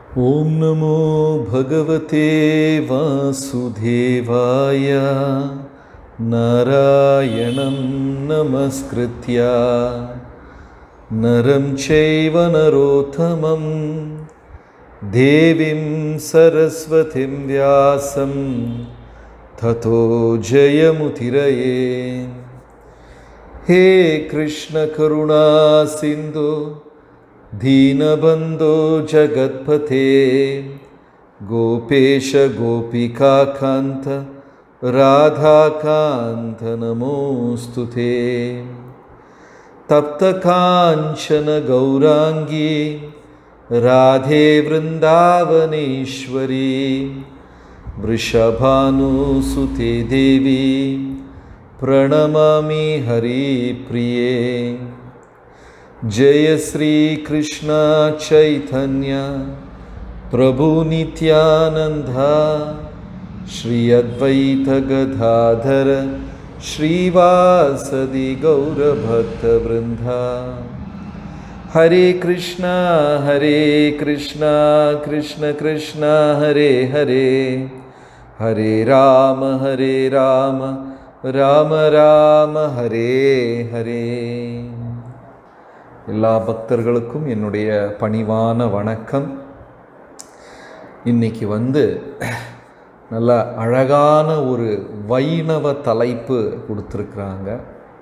ॐ नमो भगवते वासुदेवाय नारायणं नमस्कृत्य नरं चैव नरोत्तमं देवीं सरस्वतीं व्यासं ततो जयमुतिरये हे कृष्णकरुणा सिन्धु दीनबन्धो जगत्पथे गोपेश गोपिकान्त राधाकान्त नमोऽस्तु ते तप्तकाञ्चन गौराङ्गी राधे वृन्दावनेश्वरी वृषभानुसुते देवी प्रणमामि हरिप्रिये जय श्रीकृष्ण चैतन्य प्रभुनित्यानन्द श्री अद्वैतगदाधर श्रीवासदि गौरभक्तवृन्दा हरे कृष्ण हरे कृष्ण कृष्ण कृष्ण हरे हरे हरे राम हरे राम ராம ராம ஹரே ஹரே எல்லா பக்தர்களுக்கும் என்னுடைய பணிவான வணக்கம் இன்னைக்கு வந்து நல்ல அழகான ஒரு வைணவ தலைப்பு கொடுத்துருக்குறாங்க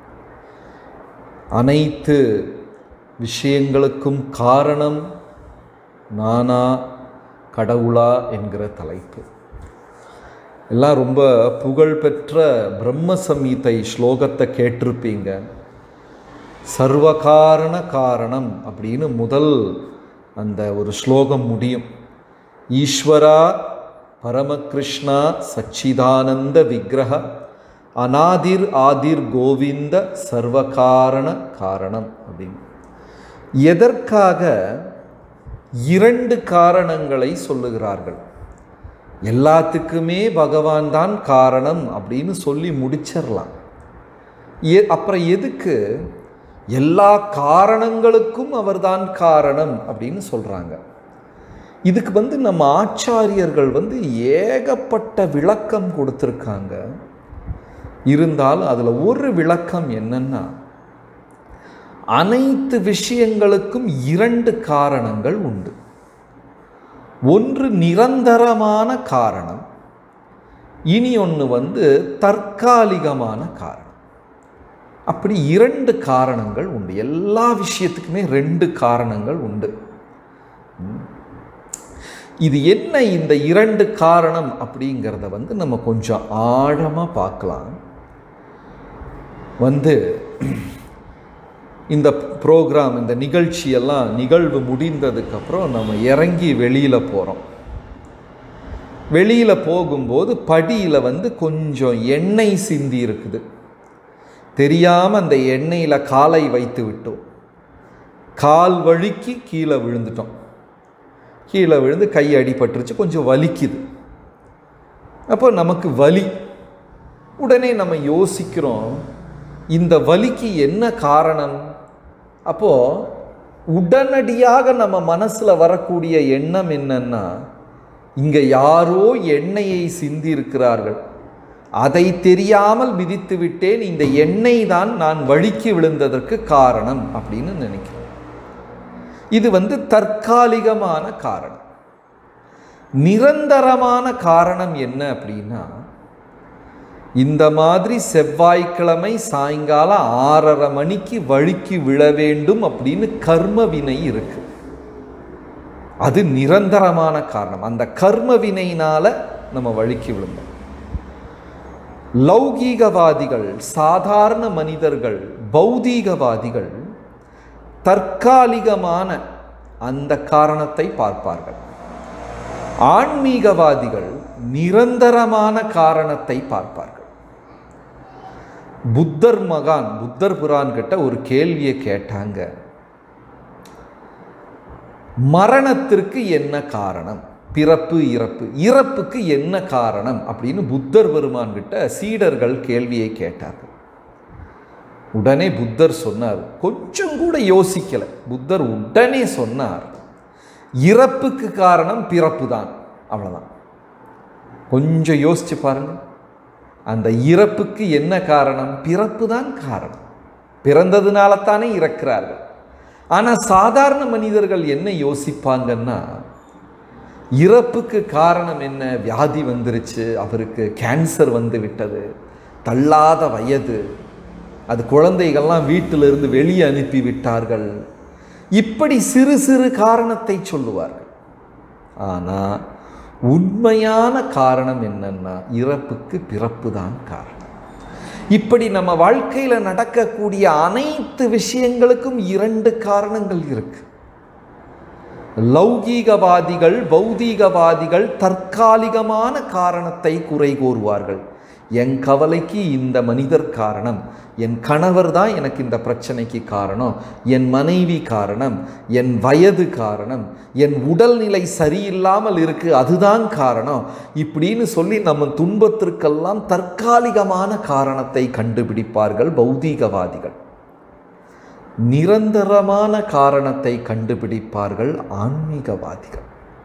அனைத்து விஷயங்களுக்கும் காரணம் நானா கடவுளா என்கிற தலைப்பு எல்லாம் ரொம்ப புகழ்பெற்ற பிரம்ம சமீதை ஸ்லோகத்தை கேட்டிருப்பீங்க சர்வகாரண காரணம் அப்படின்னு முதல் அந்த ஒரு ஸ்லோகம் முடியும் ஈஸ்வரா பரமகிருஷ்ணா சச்சிதானந்த விக்கிரக அநாதிர் ஆதிர் கோவிந்த சர்வகாரண காரணம் அப்படின்னு எதற்காக இரண்டு காரணங்களை சொல்லுகிறார்கள் எல்லாத்துக்குமே பகவான் தான் காரணம் அப்படின்னு சொல்லி முடிச்சிடலாம் எ அப்புறம் எதுக்கு எல்லா காரணங்களுக்கும் அவர்தான் காரணம் அப்படின்னு சொல்கிறாங்க இதுக்கு வந்து நம்ம ஆச்சாரியர்கள் வந்து ஏகப்பட்ட விளக்கம் கொடுத்துருக்காங்க இருந்தாலும் அதில் ஒரு விளக்கம் என்னன்னா அனைத்து விஷயங்களுக்கும் இரண்டு காரணங்கள் உண்டு ஒன்று நிரந்தரமான காரணம் இனி ஒன்று வந்து தற்காலிகமான காரணம் அப்படி இரண்டு காரணங்கள் உண்டு எல்லா விஷயத்துக்குமே ரெண்டு காரணங்கள் உண்டு இது என்ன இந்த இரண்டு காரணம் அப்படிங்கிறத வந்து நம்ம கொஞ்சம் ஆழமாக பார்க்கலாம் வந்து இந்த ப்ரோக்ராம் இந்த நிகழ்ச்சியெல்லாம் நிகழ்வு முடிந்ததுக்கப்புறம் நம்ம இறங்கி வெளியில் போகிறோம் வெளியில் போகும்போது படியில் வந்து கொஞ்சம் எண்ணெய் சிந்தி இருக்குது தெரியாமல் அந்த எண்ணெயில் காலை வைத்து விட்டோம் கால் வழுக்கி கீழே விழுந்துட்டோம் கீழே விழுந்து கை அடிபட்டுருச்சு கொஞ்சம் வலிக்குது அப்போ நமக்கு வலி உடனே நம்ம யோசிக்கிறோம் இந்த வலிக்கு என்ன காரணம் அப்போது உடனடியாக நம்ம மனசில் வரக்கூடிய எண்ணம் என்னன்னா இங்கே யாரோ எண்ணெயை சிந்தி இருக்கிறார்கள் அதை தெரியாமல் விதித்து விட்டேன் இந்த எண்ணெய் தான் நான் வழிக்கு விழுந்ததற்கு காரணம் அப்படின்னு நினைக்கிறேன் இது வந்து தற்காலிகமான காரணம் நிரந்தரமான காரணம் என்ன அப்படின்னா இந்த மாதிரி செவ்வாய்க்கிழமை சாயங்காலம் ஆறரை மணிக்கு வழுக்கி விழ வேண்டும் அப்படின்னு கர்ம வினை இருக்கு அது நிரந்தரமான காரணம் அந்த கர்ம வினையினால நம்ம வழுக்கி விழுந்தோம் லௌகீகவாதிகள் சாதாரண மனிதர்கள் பௌதீகவாதிகள் தற்காலிகமான அந்த காரணத்தை பார்ப்பார்கள் ஆன்மீகவாதிகள் நிரந்தரமான காரணத்தை பார்ப்பார்கள் புத்தர் மகான் புத்தர் புரான் கிட்ட ஒரு கேள்வியை கேட்டாங்க மரணத்திற்கு என்ன காரணம் பிறப்பு இறப்பு இறப்புக்கு என்ன காரணம் அப்படின்னு புத்தர் பெருமான் கிட்ட சீடர்கள் கேள்வியை கேட்டார்கள் உடனே புத்தர் சொன்னார் கொஞ்சம் கூட யோசிக்கல புத்தர் உடனே சொன்னார் இறப்புக்கு காரணம் பிறப்பு தான் அவ்வளோதான் கொஞ்சம் யோசிச்சு பாருங்க அந்த இறப்புக்கு என்ன காரணம் பிறப்பு தான் காரணம் பிறந்ததுனால தானே இறக்கிறார்கள் ஆனால் சாதாரண மனிதர்கள் என்ன யோசிப்பாங்கன்னா இறப்புக்கு காரணம் என்ன வியாதி வந்துருச்சு அவருக்கு கேன்சர் வந்து விட்டது தள்ளாத வயது அது குழந்தைகள்லாம் வீட்டிலிருந்து வெளியே அனுப்பி விட்டார்கள் இப்படி சிறு சிறு காரணத்தை சொல்லுவார்கள் ஆனால் உண்மையான காரணம் என்னன்னா இறப்புக்கு பிறப்பு தான் காரணம் இப்படி நம்ம வாழ்க்கையில் நடக்கக்கூடிய அனைத்து விஷயங்களுக்கும் இரண்டு காரணங்கள் இருக்கு லௌகீகவாதிகள் பௌதீகவாதிகள் தற்காலிகமான காரணத்தை குறை கூறுவார்கள் என் கவலைக்கு இந்த மனிதர் காரணம் என் கணவர் தான் எனக்கு இந்த பிரச்சனைக்கு காரணம் என் மனைவி காரணம் என் வயது காரணம் என் உடல்நிலை சரியில்லாமல் இருக்கு அதுதான் காரணம் இப்படின்னு சொல்லி நம்ம துன்பத்திற்கெல்லாம் தற்காலிகமான காரணத்தை கண்டுபிடிப்பார்கள் பௌதீகவாதிகள் நிரந்தரமான காரணத்தை கண்டுபிடிப்பார்கள் ஆன்மீகவாதிகள்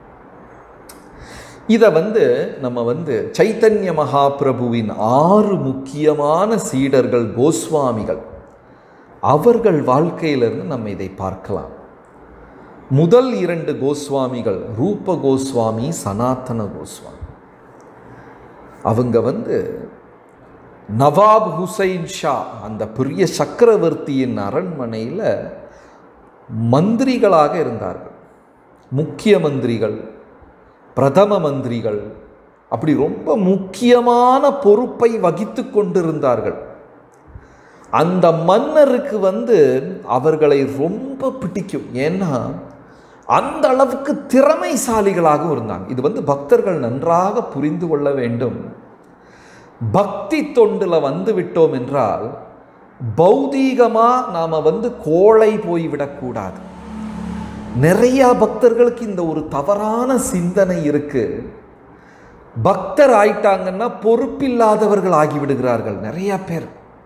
இதை வந்து நம்ம வந்து சைத்தன்ய மகாபிரபுவின் ஆறு முக்கியமான சீடர்கள் கோஸ்வாமிகள் அவர்கள் வாழ்க்கையிலிருந்து நம்ம இதை பார்க்கலாம் முதல் இரண்டு கோஸ்வாமிகள் ரூப கோஸ்வாமி சனாதன கோஸ்வாமி அவங்க வந்து நவாப் ஹுசைன் ஷா அந்த பெரிய சக்கரவர்த்தியின் அரண்மனையில் மந்திரிகளாக இருந்தார்கள் முக்கிய மந்திரிகள் பிரதம மந்திரிகள் அப்படி ரொம்ப முக்கியமான பொறுப்பை வகித்து கொண்டிருந்தார்கள் அந்த மன்னருக்கு வந்து அவர்களை ரொம்ப பிடிக்கும் ஏன்னா அந்த அளவுக்கு திறமைசாலிகளாகவும் இருந்தாங்க இது வந்து பக்தர்கள் நன்றாக புரிந்து கொள்ள வேண்டும் பக்தி தொண்டில் வந்து விட்டோம் என்றால் பௌதீகமாக நாம் வந்து கோழை போய்விடக்கூடாது நிறைய பக்தர்களுக்கு இந்த ஒரு தவறான சிந்தனை இருக்கு பக்தர் ஆயிட்டாங்கன்னா பொறுப்பில்லாதவர்கள் ஆகிவிடுகிறார்கள் நிறைய பேர்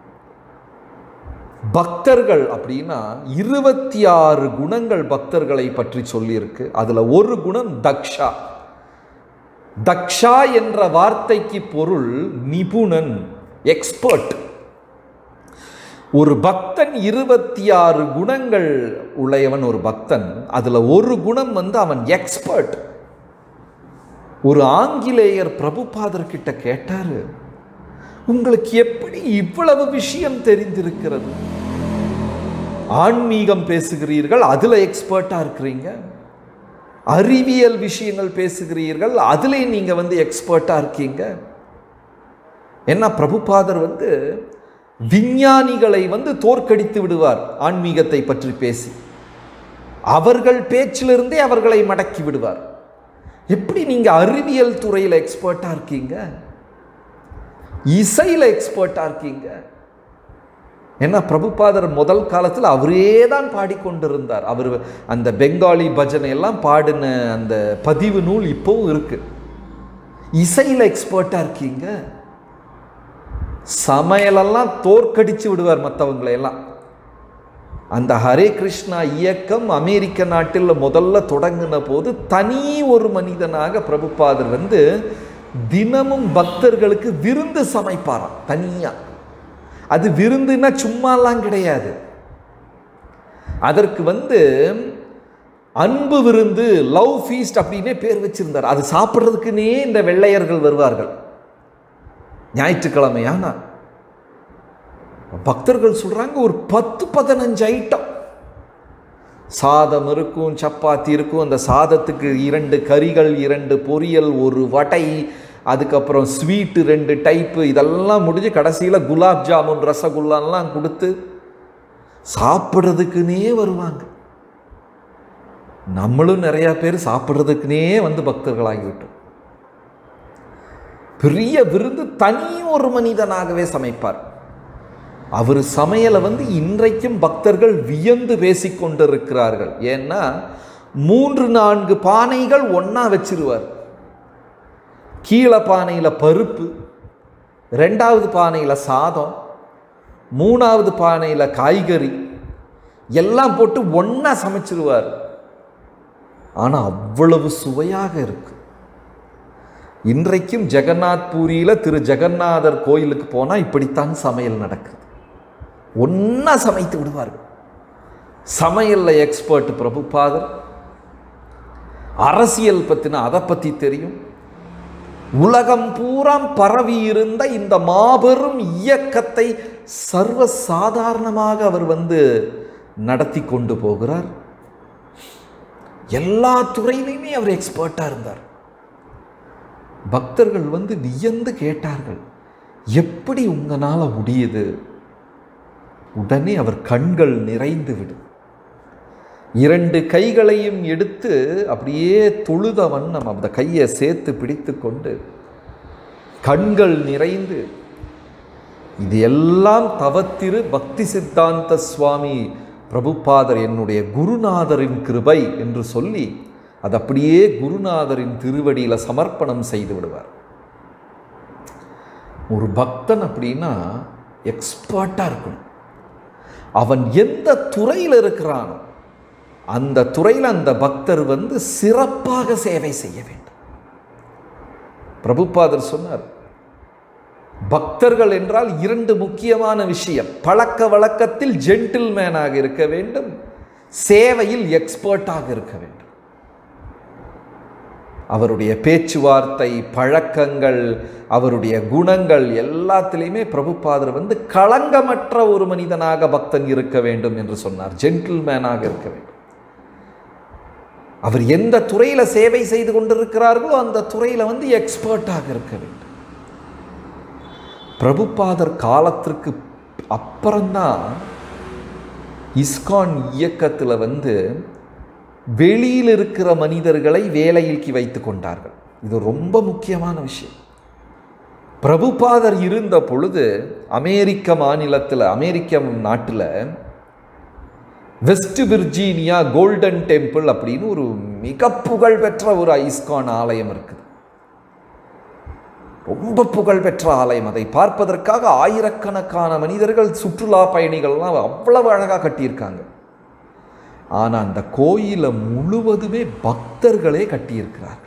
பக்தர்கள் அப்படின்னா இருபத்தி ஆறு குணங்கள் பக்தர்களை பற்றி சொல்லியிருக்கு அதுல ஒரு குணம் தக்ஷா தக்ஷா என்ற வார்த்தைக்கு பொருள் நிபுணன் எக்ஸ்பர்ட் ஒரு பக்தன் இருபத்தி ஆறு குணங்கள் உடையவன் ஒரு பக்தன் அதுல ஒரு குணம் வந்து அவன் எக்ஸ்பர்ட் ஒரு ஆங்கிலேயர் பிரபுபாதர் கிட்ட கேட்டாரு உங்களுக்கு எப்படி இவ்வளவு விஷயம் தெரிந்திருக்கிறது ஆன்மீகம் பேசுகிறீர்கள் அதுல எக்ஸ்பர்ட்டா இருக்கிறீங்க அறிவியல் விஷயங்கள் பேசுகிறீர்கள் அதிலே நீங்க வந்து எக்ஸ்பர்ட்டா இருக்கீங்க என்ன பிரபுபாதர் வந்து விஞ்ஞானிகளை வந்து தோற்கடித்து விடுவார் ஆன்மீகத்தை பற்றி பேசி அவர்கள் பேச்சிலிருந்தே அவர்களை மடக்கி விடுவார் எப்படி நீங்க அறிவியல் துறையில் எக்ஸ்பர்ட்டா இருக்கீங்க இசையில் எக்ஸ்பர்ட்டா இருக்கீங்க ஏன்னா பிரபுபாதர் முதல் காலத்தில் அவரே தான் பாடிக்கொண்டிருந்தார் அவர் அந்த பெங்காலி பஜனை எல்லாம் பாடின அந்த பதிவு நூல் இப்போவும் இருக்கு இசையில் எக்ஸ்பர்ட்டா இருக்கீங்க சமையலெல்லாம் தோற்கடிச்சு விடுவார் மற்றவங்களை எல்லாம் அந்த ஹரே கிருஷ்ணா இயக்கம் அமெரிக்க நாட்டில் முதல்ல தொடங்கின போது தனி ஒரு மனிதனாக பிரபுபாதர் வந்து தினமும் பக்தர்களுக்கு விருந்து சமைப்பாராம் தனியா அது விருந்துன்னா சும்மாலாம் கிடையாது அதற்கு வந்து அன்பு விருந்து லவ் ஃபீஸ்ட் அப்படின்னே பேர் வச்சிருந்தார் அது சாப்பிட்றதுக்குன்னே இந்த வெள்ளையர்கள் வருவார்கள் ஞாயிற்றுக்கிழமையானா பக்தர்கள் சொல்றாங்க ஒரு பத்து பதினஞ்சு ஐட்டம் சாதம் இருக்கும் சப்பாத்தி இருக்கும் அந்த சாதத்துக்கு இரண்டு கறிகள் இரண்டு பொரியல் ஒரு வடை அதுக்கப்புறம் ஸ்வீட்டு ரெண்டு டைப்பு இதெல்லாம் முடிஞ்சு கடைசியில் குலாப் ஜாமுன் ரசகுல்லாலாம் கொடுத்து சாப்பிட்றதுக்குன்னே வருவாங்க நம்மளும் நிறையா பேர் சாப்பிட்றதுக்குனே வந்து பக்தர்களாகிவிட்டோம் பெரிய விருந்து தனி ஒரு மனிதனாகவே சமைப்பார் அவர் சமையலை வந்து இன்றைக்கும் பக்தர்கள் வியந்து பேசிக்கொண்டிருக்கிறார்கள் ஏன்னா மூன்று நான்கு பானைகள் ஒன்றா வச்சிருவார் கீழே பானையில் பருப்பு ரெண்டாவது பானையில் சாதம் மூணாவது பானையில் காய்கறி எல்லாம் போட்டு ஒன்றா சமைச்சிருவார் ஆனால் அவ்வளவு சுவையாக இருக்கு இன்றைக்கும் ஜெகநாத் பூரியில் திரு ஜெகநாதர் கோயிலுக்கு போனால் இப்படித்தான் சமையல் நடக்குது ஒன்றா சமைத்து விடுவார்கள் சமையலில் எக்ஸ்பர்ட் பிரபுபாதர் அரசியல் பற்றின அதை பற்றி தெரியும் உலகம் பூராம் பரவி இருந்த இந்த மாபெரும் இயக்கத்தை சர்வ சாதாரணமாக அவர் வந்து நடத்தி கொண்டு போகிறார் எல்லா துறையிலையுமே அவர் எக்ஸ்பர்ட்டாக இருந்தார் பக்தர்கள் வந்து வியந்து கேட்டார்கள் எப்படி உங்களால் முடியுது உடனே அவர் கண்கள் நிறைந்து விடும் இரண்டு கைகளையும் எடுத்து அப்படியே தொழுத வண்ணம் அந்த கையை சேர்த்து பிடித்து கொண்டு கண்கள் நிறைந்து இது எல்லாம் தவத்திரு பக்தி சித்தாந்த சுவாமி பிரபுபாதர் என்னுடைய குருநாதரின் கிருபை என்று சொல்லி அது அப்படியே குருநாதரின் திருவடியில் சமர்ப்பணம் செய்து விடுவார் ஒரு பக்தன் அப்படின்னா எக்ஸ்பர்ட்டாக இருக்கணும் அவன் எந்த துறையில் இருக்கிறானோ அந்த துறையில் அந்த பக்தர் வந்து சிறப்பாக சேவை செய்ய வேண்டும் பிரபுபாதர் சொன்னார் பக்தர்கள் என்றால் இரண்டு முக்கியமான விஷயம் பழக்க வழக்கத்தில் ஜென்டில்மேனாக இருக்க வேண்டும் சேவையில் எக்ஸ்பர்ட்டாக இருக்க வேண்டும் அவருடைய பேச்சுவார்த்தை பழக்கங்கள் அவருடைய குணங்கள் எல்லாத்திலையுமே பிரபுபாதர் வந்து களங்கமற்ற ஒரு மனிதனாக பக்தன் இருக்க வேண்டும் என்று சொன்னார் ஜென்டில்மேனாக இருக்க வேண்டும் அவர் எந்த துறையில் சேவை செய்து கொண்டிருக்கிறார்களோ அந்த துறையில் வந்து எக்ஸ்பர்ட்டாக இருக்க வேண்டும் பிரபுபாதர் காலத்திற்கு அப்புறம்தான் இஸ்கான் இயக்கத்தில் வந்து வெளியில் இருக்கிற மனிதர்களை வேலைக்கு வைத்து கொண்டார்கள் இது ரொம்ப முக்கியமான விஷயம் பிரபுபாதர் இருந்த பொழுது அமெரிக்க மாநிலத்தில் அமெரிக்க நாட்டில் வெஸ்ட் விர்ஜீனியா கோல்டன் டெம்பிள் அப்படின்னு ஒரு மிக புகழ்பெற்ற ஒரு ஐஸ்கான் ஆலயம் இருக்குது ரொம்ப புகழ்பெற்ற ஆலயம் அதை பார்ப்பதற்காக ஆயிரக்கணக்கான மனிதர்கள் சுற்றுலா பயணிகள்லாம் அவ்வளவு அழகாக கட்டியிருக்காங்க ஆனால் அந்த கோயிலை முழுவதுமே பக்தர்களே கட்டியிருக்கிறார்கள்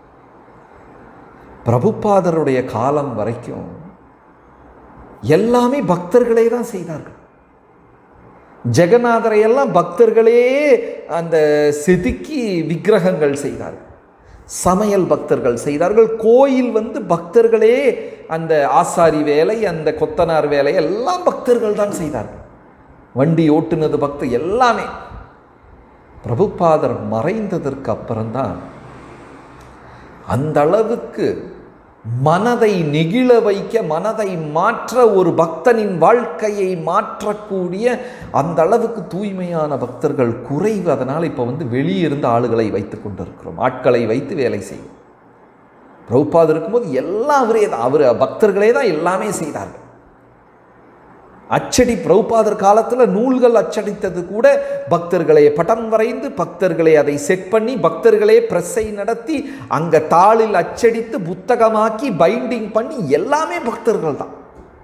பிரபுபாதருடைய காலம் வரைக்கும் எல்லாமே பக்தர்களே தான் செய்தார்கள் ஜெகநாதரை எல்லாம் பக்தர்களே அந்த செதுக்கி விக்கிரகங்கள் செய்தார்கள் சமையல் பக்தர்கள் செய்தார்கள் கோயில் வந்து பக்தர்களே அந்த ஆசாரி வேலை அந்த கொத்தனார் வேலை எல்லாம் பக்தர்கள் தான் செய்தார்கள் வண்டி ஓட்டுனது பக்தர் எல்லாமே பிரபுபாதர் மறைந்ததற்கு அப்புறம்தான் அந்த அளவுக்கு மனதை நெகிழ வைக்க மனதை மாற்ற ஒரு பக்தனின் வாழ்க்கையை மாற்றக்கூடிய அந்த அளவுக்கு தூய்மையான பக்தர்கள் குறைவு அதனால் இப்போ வந்து வெளியே இருந்து ஆளுகளை வைத்து கொண்டிருக்கிறோம் ஆட்களை வைத்து வேலை செய்யும் பிரபுபாதர் இருக்கும்போது எல்லாம் அவரே தான் அவர் பக்தர்களே தான் எல்லாமே செய்தார்கள் அச்சடி பிரபுபாதர் காலத்தில் நூல்கள் அச்சடித்தது கூட பக்தர்களே படம் வரைந்து பக்தர்களே அதை செட் பண்ணி பக்தர்களே பிரஸ்ஸை நடத்தி அங்கே தாளில் அச்சடித்து புத்தகமாக்கி பைண்டிங் பண்ணி எல்லாமே பக்தர்கள் தான்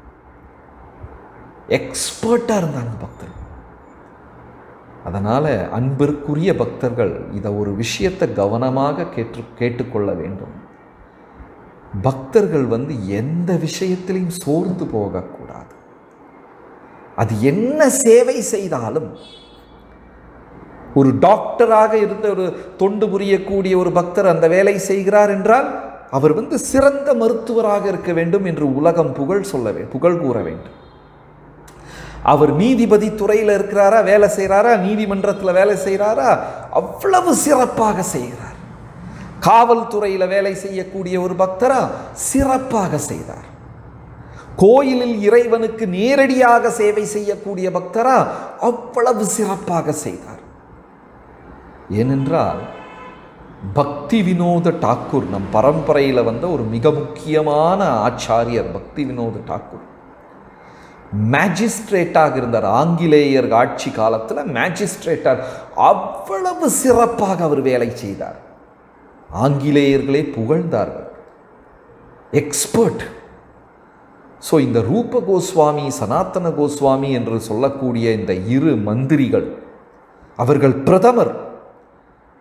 எக்ஸ்பர்ட்டாக இருந்தாங்க பக்தர்கள் அதனால் அன்பிற்குரிய பக்தர்கள் இதை ஒரு விஷயத்தை கவனமாக கேட்டு கேட்டுக்கொள்ள வேண்டும் பக்தர்கள் வந்து எந்த விஷயத்திலையும் சோர்ந்து போகக்கூடாது அது என்ன சேவை செய்தாலும் ஒரு டாக்டராக இருந்த ஒரு தொண்டு புரியக்கூடிய ஒரு பக்தர் அந்த வேலை செய்கிறார் என்றால் அவர் வந்து சிறந்த மருத்துவராக இருக்க வேண்டும் என்று உலகம் புகழ் சொல்ல வே- புகழ் கூற வேண்டும் அவர் நீதிபதி துறையில் இருக்கிறாரா வேலை செய்கிறாரா நீதிமன்றத்தில் வேலை செய்கிறாரா அவ்வளவு சிறப்பாக செய்கிறார் காவல்துறையில் வேலை செய்யக்கூடிய ஒரு பக்தரா சிறப்பாக செய்தார் கோயிலில் இறைவனுக்கு நேரடியாக சேவை செய்யக்கூடிய பக்தரா அவ்வளவு சிறப்பாக செய்தார் ஏனென்றால் பக்தி வினோத டாக்கூர் நம் பரம்பரையில் வந்த ஒரு மிக முக்கியமான ஆச்சாரியர் பக்தி வினோத டாக்கூர் மேஜிஸ்ட்ரேட்டாக இருந்தார் ஆங்கிலேயர் ஆட்சி காலத்தில் மேஜிஸ்ட்ரேட்டார் அவ்வளவு சிறப்பாக அவர் வேலை செய்தார் ஆங்கிலேயர்களே புகழ்ந்தார்கள் எக்ஸ்பர்ட் ஸோ இந்த ரூப கோஸ்வாமி சனாதன கோஸ்வாமி என்று சொல்லக்கூடிய இந்த இரு மந்திரிகள் அவர்கள் பிரதமர்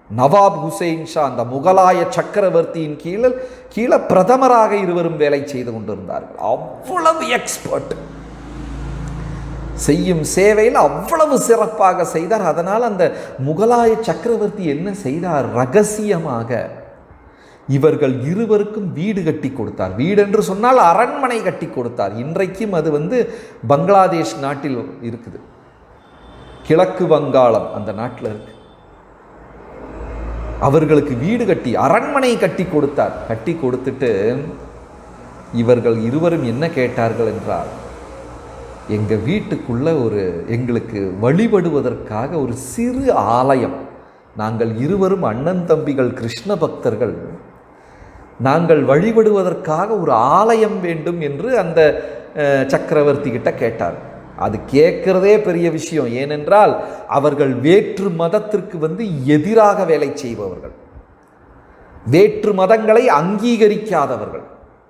நவாப் ஹுசைன் ஷா அந்த முகலாய சக்கரவர்த்தியின் கீழே கீழே பிரதமராக இருவரும் வேலை செய்து கொண்டிருந்தார்கள் அவ்வளவு எக்ஸ்பர்ட் செய்யும் சேவையில் அவ்வளவு சிறப்பாக செய்தார் அதனால் அந்த முகலாய சக்கரவர்த்தி என்ன செய்தார் ரகசியமாக இவர்கள் இருவருக்கும் வீடு கட்டி கொடுத்தார் வீடு என்று சொன்னால் அரண்மனை கட்டி கொடுத்தார் இன்றைக்கும் அது வந்து பங்களாதேஷ் நாட்டில் இருக்குது கிழக்கு வங்காளம் அந்த நாட்டில் இருக்கு அவர்களுக்கு வீடு கட்டி அரண்மனை கட்டி கொடுத்தார் கட்டி கொடுத்துட்டு இவர்கள் இருவரும் என்ன கேட்டார்கள் என்றால் எங்க வீட்டுக்குள்ள ஒரு எங்களுக்கு வழிபடுவதற்காக ஒரு சிறு ஆலயம் நாங்கள் இருவரும் அண்ணன் தம்பிகள் கிருஷ்ண பக்தர்கள் நாங்கள் வழிபடுவதற்காக ஒரு ஆலயம் வேண்டும் என்று அந்த அஹ், சக்கரவர்த்தி கிட்ட கேட்டார் அது கேட்கிறதே பெரிய விஷயம் ஏனென்றால் அவர்கள் வேற்று மதத்திற்கு வந்து எதிராக வேலை செய்பவர்கள் வேற்று மதங்களை அங்கீகரிக்காதவர்கள்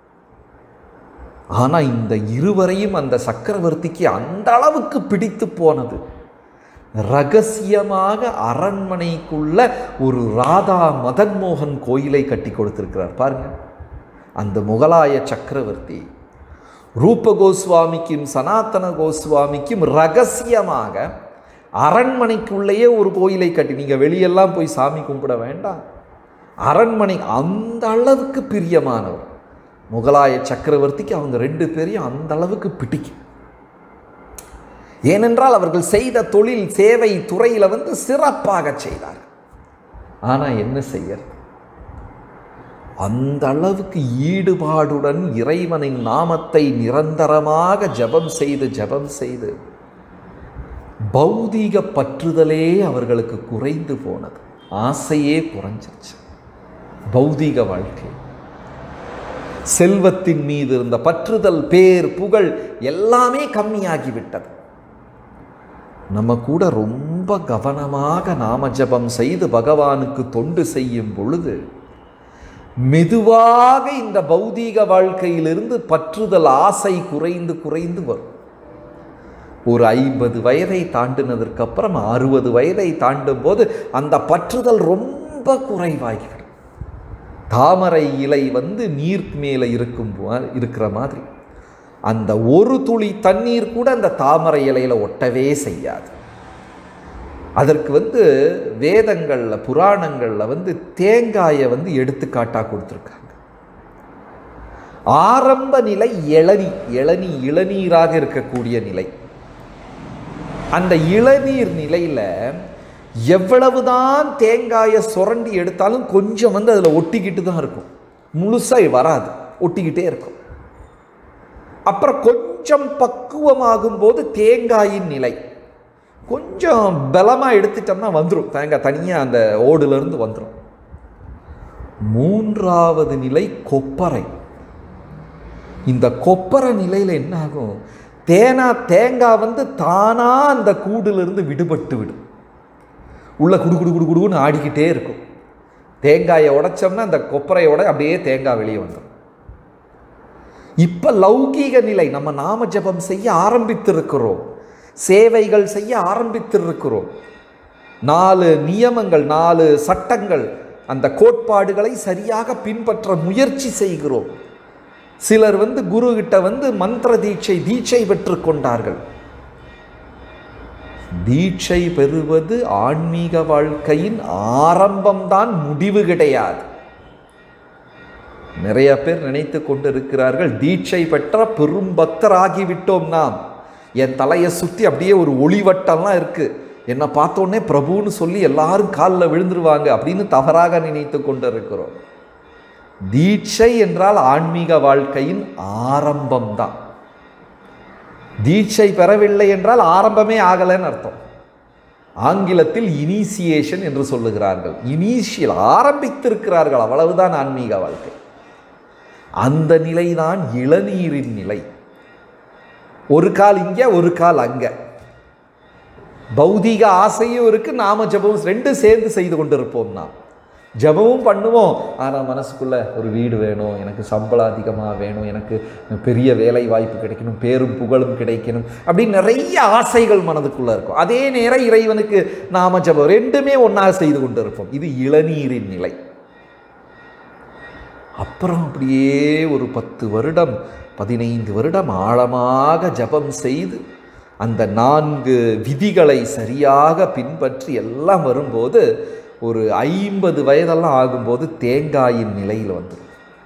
ஆனா இந்த இருவரையும் அந்த சக்கரவர்த்திக்கு அந்த அளவுக்கு பிடித்து போனது ரகசியமாக அரண்மனைக்குள்ள ஒரு ராதா மதன் மோகன் கோயிலை கட்டி கொடுத்திருக்கிறார் பாருங்க அந்த முகலாய சக்கரவர்த்தி ரூப கோஸ்வாமிக்கும் சனாதன கோஸ்வாமிக்கும் ரகசியமாக அரண்மனைக்குள்ளேயே ஒரு கோயிலை கட்டி நீங்கள் வெளியெல்லாம் போய் சாமி கும்பிட வேண்டாம் அரண்மனை அந்த அளவுக்கு பிரியமானவர் முகலாய சக்கரவர்த்திக்கு அவங்க ரெண்டு பேரையும் அந்த அளவுக்கு பிடிக்கும் ஏனென்றால் அவர்கள் செய்த தொழில் சேவை துறையில் வந்து சிறப்பாக செய்தார் ஆனால் என்ன செய்யறது அந்த அளவுக்கு ஈடுபாடுடன் இறைவனின் நாமத்தை நிரந்தரமாக ஜெபம் செய்து ஜெபம் செய்து பௌதீக பற்றுதலே அவர்களுக்கு குறைந்து போனது ஆசையே குறைஞ்சிருச்சு பௌதீக வாழ்க்கை செல்வத்தின் மீது இருந்த பற்றுதல் பேர் புகழ் எல்லாமே கம்மியாகிவிட்டது நம்ம கூட ரொம்ப கவனமாக நாம ஜெபம் செய்து பகவானுக்கு தொண்டு செய்யும் பொழுது மெதுவாக இந்த பௌதீக வாழ்க்கையிலிருந்து பற்றுதல் ஆசை குறைந்து குறைந்து வரும் ஒரு ஐம்பது வயதை தாண்டினதற்கு அப்புறம் அறுபது வயதை தாண்டும் போது அந்த பற்றுதல் ரொம்ப குறைவாகிவிடும் தாமரை இலை வந்து நீர் மேலே இருக்கும் போ- இருக்கிற மாதிரி அந்த ஒரு துளி தண்ணீர் கூட அந்த தாமரை இலையில ஒட்டவே செய்யாது அதற்கு வந்து வேதங்களில் புராணங்களில் வந்து தேங்காயை வந்து எடுத்துக்காட்டா கொடுத்துருக்காங்க ஆரம்ப நிலை இளநீ இளநீ இளநீராக இருக்கக்கூடிய நிலை அந்த இளநீர் நிலையில எவ்வளவுதான் தேங்காயை சுரண்டி எடுத்தாலும் கொஞ்சம் வந்து அதில் ஒட்டிக்கிட்டு தான் இருக்கும் முழுசாக வராது ஒட்டிக்கிட்டே இருக்கும் அப்புறம் கொஞ்சம் பக்குவமாகும் போது தேங்காயின் நிலை கொஞ்சம் பலமாக எடுத்துட்டோம்னா வந்துடும் தேங்காய் தனியாக அந்த ஓடுலேருந்து வந்துடும் மூன்றாவது நிலை கொப்பரை இந்த கொப்பரை நிலையில் என்ன ஆகும் தேனா தேங்காய் வந்து தானா அந்த கூடிலிருந்து விடுபட்டு விடும் உள்ள குடு குடு குடு குடுன்னு ஆடிக்கிட்டே இருக்கும் தேங்காயை உடைச்சோம்னா அந்த கொப்பரையோட அப்படியே தேங்காய் வெளியே வந்துடும் இப்ப லௌகீக நிலை நம்ம நாம ஜெபம் செய்ய ஆரம்பித்திருக்கிறோம் சேவைகள் செய்ய ஆரம்பித்திருக்கிறோம் நாலு நியமங்கள் நாலு சட்டங்கள் அந்த கோட்பாடுகளை சரியாக பின்பற்ற முயற்சி செய்கிறோம் சிலர் வந்து குரு கிட்ட வந்து மந்திர தீட்சை தீட்சை பெற்றுக் கொண்டார்கள் தீட்சை பெறுவது ஆன்மீக வாழ்க்கையின் ஆரம்பம்தான் முடிவு கிடையாது நிறைய பேர் நினைத்து கொண்டிருக்கிறார்கள் தீட்சை பெற்ற பெரும் பக்தராகிவிட்டோம் நாம் என் தலையை சுற்றி அப்படியே ஒரு ஒளிவட்டம்லாம் இருக்கு என்னை பார்த்தோன்னே பிரபுன்னு சொல்லி எல்லாரும் காலில் விழுந்துருவாங்க அப்படின்னு தவறாக நினைத்து கொண்டிருக்கிறோம் தீட்சை என்றால் ஆன்மீக வாழ்க்கையின் ஆரம்பம்தான் தீட்சை பெறவில்லை என்றால் ஆரம்பமே ஆகலைன்னு அர்த்தம் ஆங்கிலத்தில் இனிசியேஷன் என்று சொல்லுகிறார்கள் இனிஷியல் ஆரம்பித்திருக்கிறார்கள் அவ்வளவுதான் ஆன்மீக வாழ்க்கை அந்த நிலைதான் இளநீரின் நிலை ஒரு கால் இங்கே ஒரு கால் அங்கே பௌதீக ஆசையும் இருக்கு நாம ஜபம் ரெண்டும் சேர்ந்து செய்து கொண்டிருப்போம் நாம் ஜெபமும் பண்ணுவோம் ஆனால் மனசுக்குள்ள ஒரு வீடு வேணும் எனக்கு சம்பளம் அதிகமாக வேணும் எனக்கு பெரிய வேலை வாய்ப்பு கிடைக்கணும் பேரும் புகழும் கிடைக்கணும் அப்படின்னு நிறைய ஆசைகள் மனதுக்குள்ள இருக்கும் அதே நேரம் இறைவனுக்கு நாம ஜெபம் ரெண்டுமே ஒன்றா செய்து கொண்டு இருப்போம் இது இளநீரின் நிலை அப்புறம் அப்படியே ஒரு பத்து வருடம் பதினைந்து வருடம் ஆழமாக ஜபம் செய்து அந்த நான்கு விதிகளை சரியாக பின்பற்றி எல்லாம் வரும்போது ஒரு ஐம்பது வயதெல்லாம் ஆகும்போது தேங்காயின் நிலையில் வந்துடும்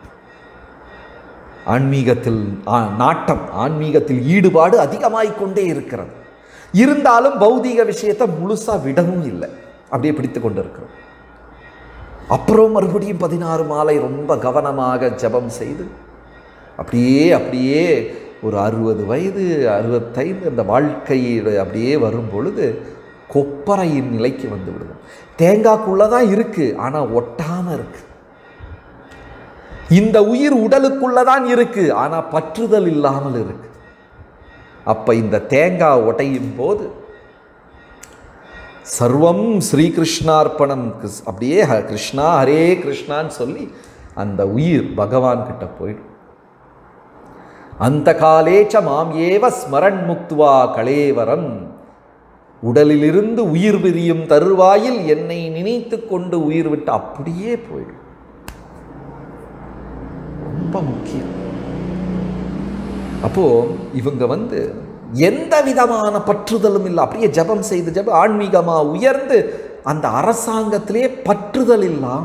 ஆன்மீகத்தில் ஆ- நாட்டம் ஆன்மீகத்தில் ஈடுபாடு அதிகமாகிக் கொண்டே இருக்கிறது இருந்தாலும் பௌதீக விஷயத்தை முழுசா விடவும் இல்லை அப்படியே பிடித்து கொண்டு இருக்கிறோம் அப்புறம் மறுபடியும் பதினாறு மாலை ரொம்ப கவனமாக ஜெபம் செய்து அப்படியே அப்படியே ஒரு அறுபது வயது அறுபத்தைந்து அந்த வாழ்க்கையில் அப்படியே வரும் பொழுது கொப்பரையின் நிலைக்கு வந்து விடுவோம் தேங்காய்க்குள்ளே தான் இருக்குது ஆனால் ஒட்டாமல் இருக்கு இந்த உயிர் உடலுக்குள்ள தான் இருக்கு ஆனால் பற்றுதல் இல்லாமல் இருக்கு அப்ப இந்த தேங்காய் உடையும் போது சர்வம் ஸ்ரீகிருஷ்ணார்ப்பணம் கிருஸ்- அப்படியே ஹ- கிருஷ்ணா ஹரே கிருஷ்ணான்னு சொல்லி அந்த உயிர் பகவான் கிட்ட போயிடும் அந்த காலேச்ச மாம் ஏவ ஸ்மரன் முக்துவா கலேவரம் உடலிலிருந்து உயிர் பிரியும் தருவாயில் என்னை நினைத்து கொண்டு உயிர் விட்டு அப்படியே போயிடும் ரொம்ப முக்கியம் அப்போ இவங்க வந்து எந்த விதமான பற்றுதலும் இல்லை அப்படியே ஜெபம் செய்து ஜெபம் ஆன்மீகமா உயர்ந்து அந்த அரசாங்கத்திலே பற்றுதல் இல்லாம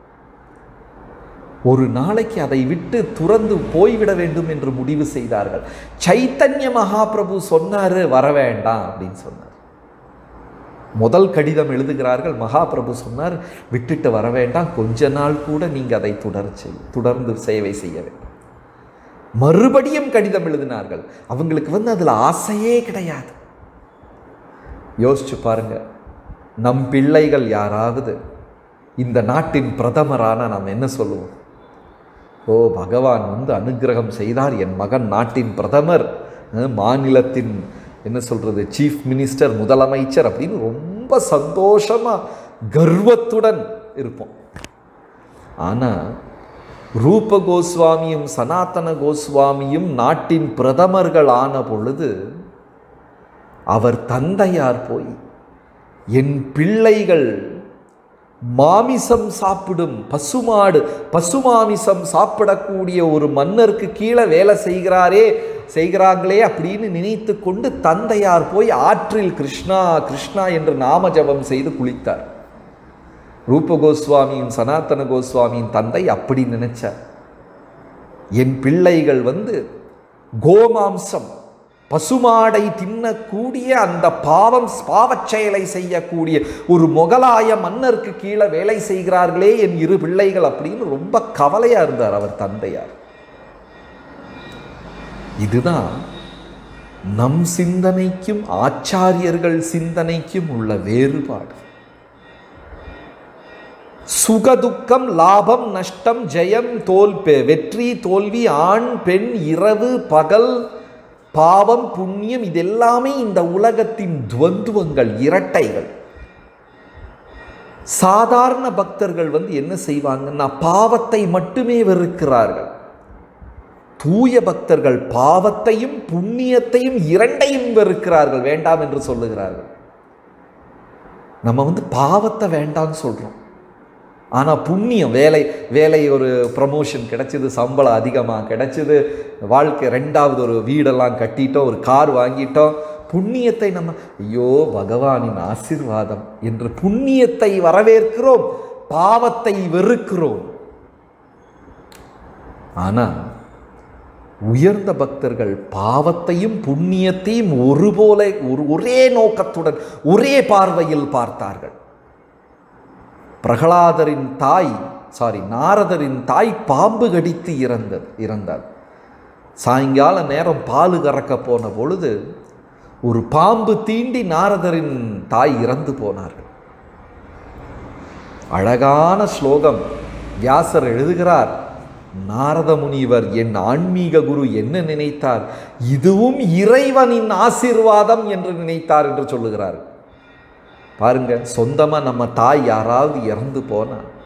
ஒரு நாளைக்கு அதை விட்டு துறந்து போய்விட வேண்டும் என்று முடிவு செய்தார்கள் சைத்தன்ய மகாபிரபு சொன்னாரு வர வேண்டாம் அப்படின்னு சொன்னார் முதல் கடிதம் எழுதுகிறார்கள் மகாபிரபு சொன்னார் விட்டுட்டு வர வேண்டாம் கொஞ்ச நாள் கூட நீங்க அதை தொடர் செய் தொடர்ந்து சேவை செய்ய வேண்டும் மறுபடியும் கடிதம் எழுதினார்கள் அவங்களுக்கு வந்து அதுல ஆசையே கிடையாது யோசிச்சு பாருங்க நம் பிள்ளைகள் யாராவது இந்த நாட்டின் பிரதமரான நாம் என்ன சொல்லுவோம் ஓ பகவான் வந்து அனுக்கிரகம் செய்தார் என் மகன் நாட்டின் பிரதமர் அஹ், மாநிலத்தின் என்ன சொல்றது சீஃப் மினிஸ்டர் முதலமைச்சர் அப்படின்னு ரொம்ப சந்தோஷமா கர்வத்துடன் இருப்போம் ஆனா ரூப கோஸ்வாமியும் சனாதன கோஸ்வாமியும் நாட்டின் பிரதமர்கள் ஆன பொழுது அவர் தந்தையார் போய் என் பிள்ளைகள் மாமிசம் சாப்பிடும் பசுமாடு பசுமாமிசம் சாப்பிடக்கூடிய ஒரு மன்னருக்கு கீழே வேலை செய்கிறாரே செய்கிறாங்களே அப்படின்னு நினைத்து கொண்டு தந்தையார் போய் ஆற்றில் கிருஷ்ணா கிருஷ்ணா என்று நாம ஜபம் செய்து குளித்தார் ரூப கோஸ்வாமியும் சனாதன கோஸ்வாமியின் தந்தை அப்படி நினைச்சார் என் பிள்ளைகள் வந்து கோமாம்சம் பசுமாடை தின்னக்கூடிய அந்த பாவம் பாவச் செயலை செய்யக்கூடிய ஒரு முகலாய மன்னருக்கு கீழே வேலை செய்கிறார்களே என் இரு பிள்ளைகள் அப்படின்னு ரொம்ப கவலையா இருந்தார் அவர் தந்தையார் இதுதான் நம் சிந்தனைக்கும் ஆச்சாரியர்கள் சிந்தனைக்கும் உள்ள வேறுபாடு சுகதுக்கம் லாபம் நஷ்டம் ஜெயம் தோல் பெ- வெற்றி தோல்வி ஆண் பெண் இரவு பகல் பாவம் புண்ணியம் இதெல்லாமே இந்த உலகத்தின் துவந்துவங்கள் இரட்டைகள் சாதாரண பக்தர்கள் வந்து என்ன செய்வாங்கன்னா பாவத்தை மட்டுமே வெறுக்கிறார்கள் தூய பக்தர்கள் பாவத்தையும் புண்ணியத்தையும் இரண்டையும் வெறுக்கிறார்கள் வேண்டாம் என்று சொல்லுகிறார்கள் நம்ம வந்து பாவத்தை வேண்டாம்னு சொல்றோம் ஆனால் புண்ணியம் வேலை வேலை ஒரு ப்ரமோஷன் கிடைச்சிது சம்பளம் அதிகமாக கிடைச்சிது வாழ்க்கை ரெண்டாவது ஒரு வீடெல்லாம் கட்டிட்டோம் ஒரு கார் வாங்கிட்டோம் புண்ணியத்தை நம்ம ஐயோ பகவானின் ஆசீர்வாதம் என்று புண்ணியத்தை வரவேற்கிறோம் பாவத்தை வெறுக்கிறோம் ஆனால் உயர்ந்த பக்தர்கள் பாவத்தையும் புண்ணியத்தையும் ஒருபோல ஒரு ஒரே நோக்கத்துடன் ஒரே பார்வையில் பார்த்தார்கள் பிரகலாதரின் தாய் சாரி நாரதரின் தாய் பாம்பு கடித்து இறந்தது இறந்தார் சாயங்கால நேரம் பால் கறக்க போன பொழுது ஒரு பாம்பு தீண்டி நாரதரின் தாய் இறந்து போனார்கள் அழகான ஸ்லோகம் வியாசர் எழுதுகிறார் நாரத முனிவர் என் ஆன்மீக குரு என்ன நினைத்தார் இதுவும் இறைவனின் ஆசீர்வாதம் என்று நினைத்தார் என்று சொல்லுகிறார் பாருங்க சொந்தமாக நம்ம தாய் யாராவது இறந்து போனா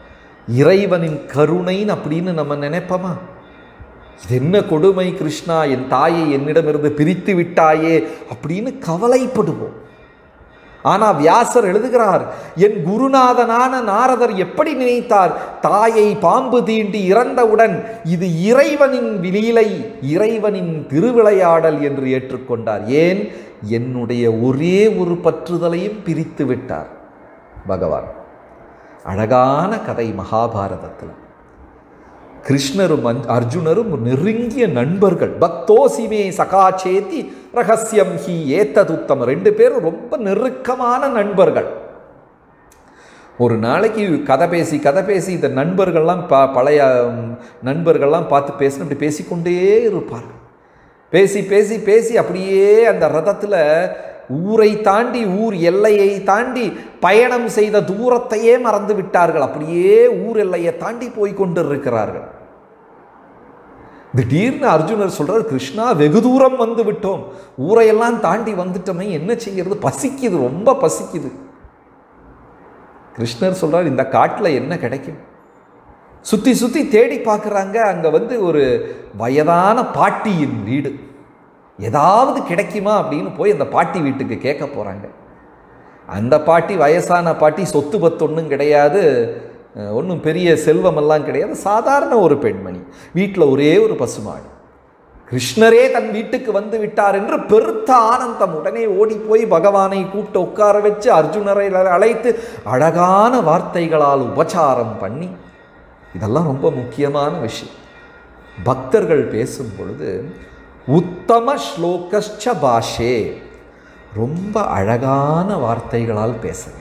இறைவனின் கருணைன்னு அப்படின்னு நம்ம நினைப்போமா இது என்ன கொடுமை கிருஷ்ணா என் தாயை என்னிடமிருந்து பிரித்து விட்டாயே அப்படின்னு கவலைப்படுவோம் ஆனா வியாசர் எழுதுகிறார் என் குருநாதனான நாரதர் எப்படி நினைத்தார் தாயை பாம்பு தீண்டி இறந்தவுடன் இது இறைவனின் விலீலை இறைவனின் திருவிளையாடல் என்று ஏற்றுக்கொண்டார் ஏன் என்னுடைய ஒரே ஒரு பற்றுதலையும் பிரித்து விட்டார் பகவான் அழகான கதை மகாபாரதத்தில் கிருஷ்ணரும் அர்ஜு- அர்ஜுனரும் நெருங்கிய நண்பர்கள் பக்தோசிமே சகாச்சேதி ரகசியம் ஹி ஏத்ததுத்தம் ரெண்டு பேரும் ரொம்ப நெருக்கமான நண்பர்கள் ஒரு நாளைக்கு கதை பேசி கதை பேசி இந்த நண்பர்கள்லாம் ப பழைய ம், நண்பர்கள்லாம் பார்த்து பேசணும் இப்படி பேசிக்கொண்டே இருப்பார்கள் பேசி பேசி பேசி அப்படியே அந்த ரதத்தில் ஊரை தாண்டி ஊர் எல்லையை தாண்டி பயணம் செய்த தூரத்தையே மறந்து விட்டார்கள் அப்படியே ஊர் எல்லையை தாண்டி போய் கொண்டிருக்கிறார்கள் திடீர்னு அர்ஜுனர் சொல்றார் கிருஷ்ணா வெகு தூரம் வந்து விட்டோம் ஊரையெல்லாம் தாண்டி வந்துட்டோமே என்ன செய்யறது பசிக்குது ரொம்ப பசிக்குது கிருஷ்ணர் சொல்றார் இந்த காட்டில் என்ன கிடைக்கும் சுத்தி சுத்தி தேடி பார்க்குறாங்க அங்க வந்து ஒரு வயதான பாட்டியின் வீடு ஏதாவது கிடைக்குமா அப்படின்னு போய் அந்த பாட்டி வீட்டுக்கு கேட்க போறாங்க அந்த பாட்டி வயசான பாட்டி சொத்து பத்து ஒன்றும் கிடையாது ஒன்றும் பெரிய செல்வமெல்லாம் கிடையாது சாதாரண ஒரு பெண்மணி வீட்டில் ஒரே ஒரு பசுமாடு கிருஷ்ணரே தன் வீட்டுக்கு வந்து விட்டார் என்று பெருத்த ஆனந்தம் உடனே ஓடி போய் பகவானை கூப்பிட்டு உட்கார வச்சு அர்ஜுனரை அழைத்து அழகான வார்த்தைகளால் உபச்சாரம் பண்ணி இதெல்லாம் ரொம்ப முக்கியமான விஷயம் பக்தர்கள் பேசும் பொழுது உத்தம ஸ்லோகஸ்ச பாஷே ரொம்ப அழகான வார்த்தைகளால் பேச வேண்டும்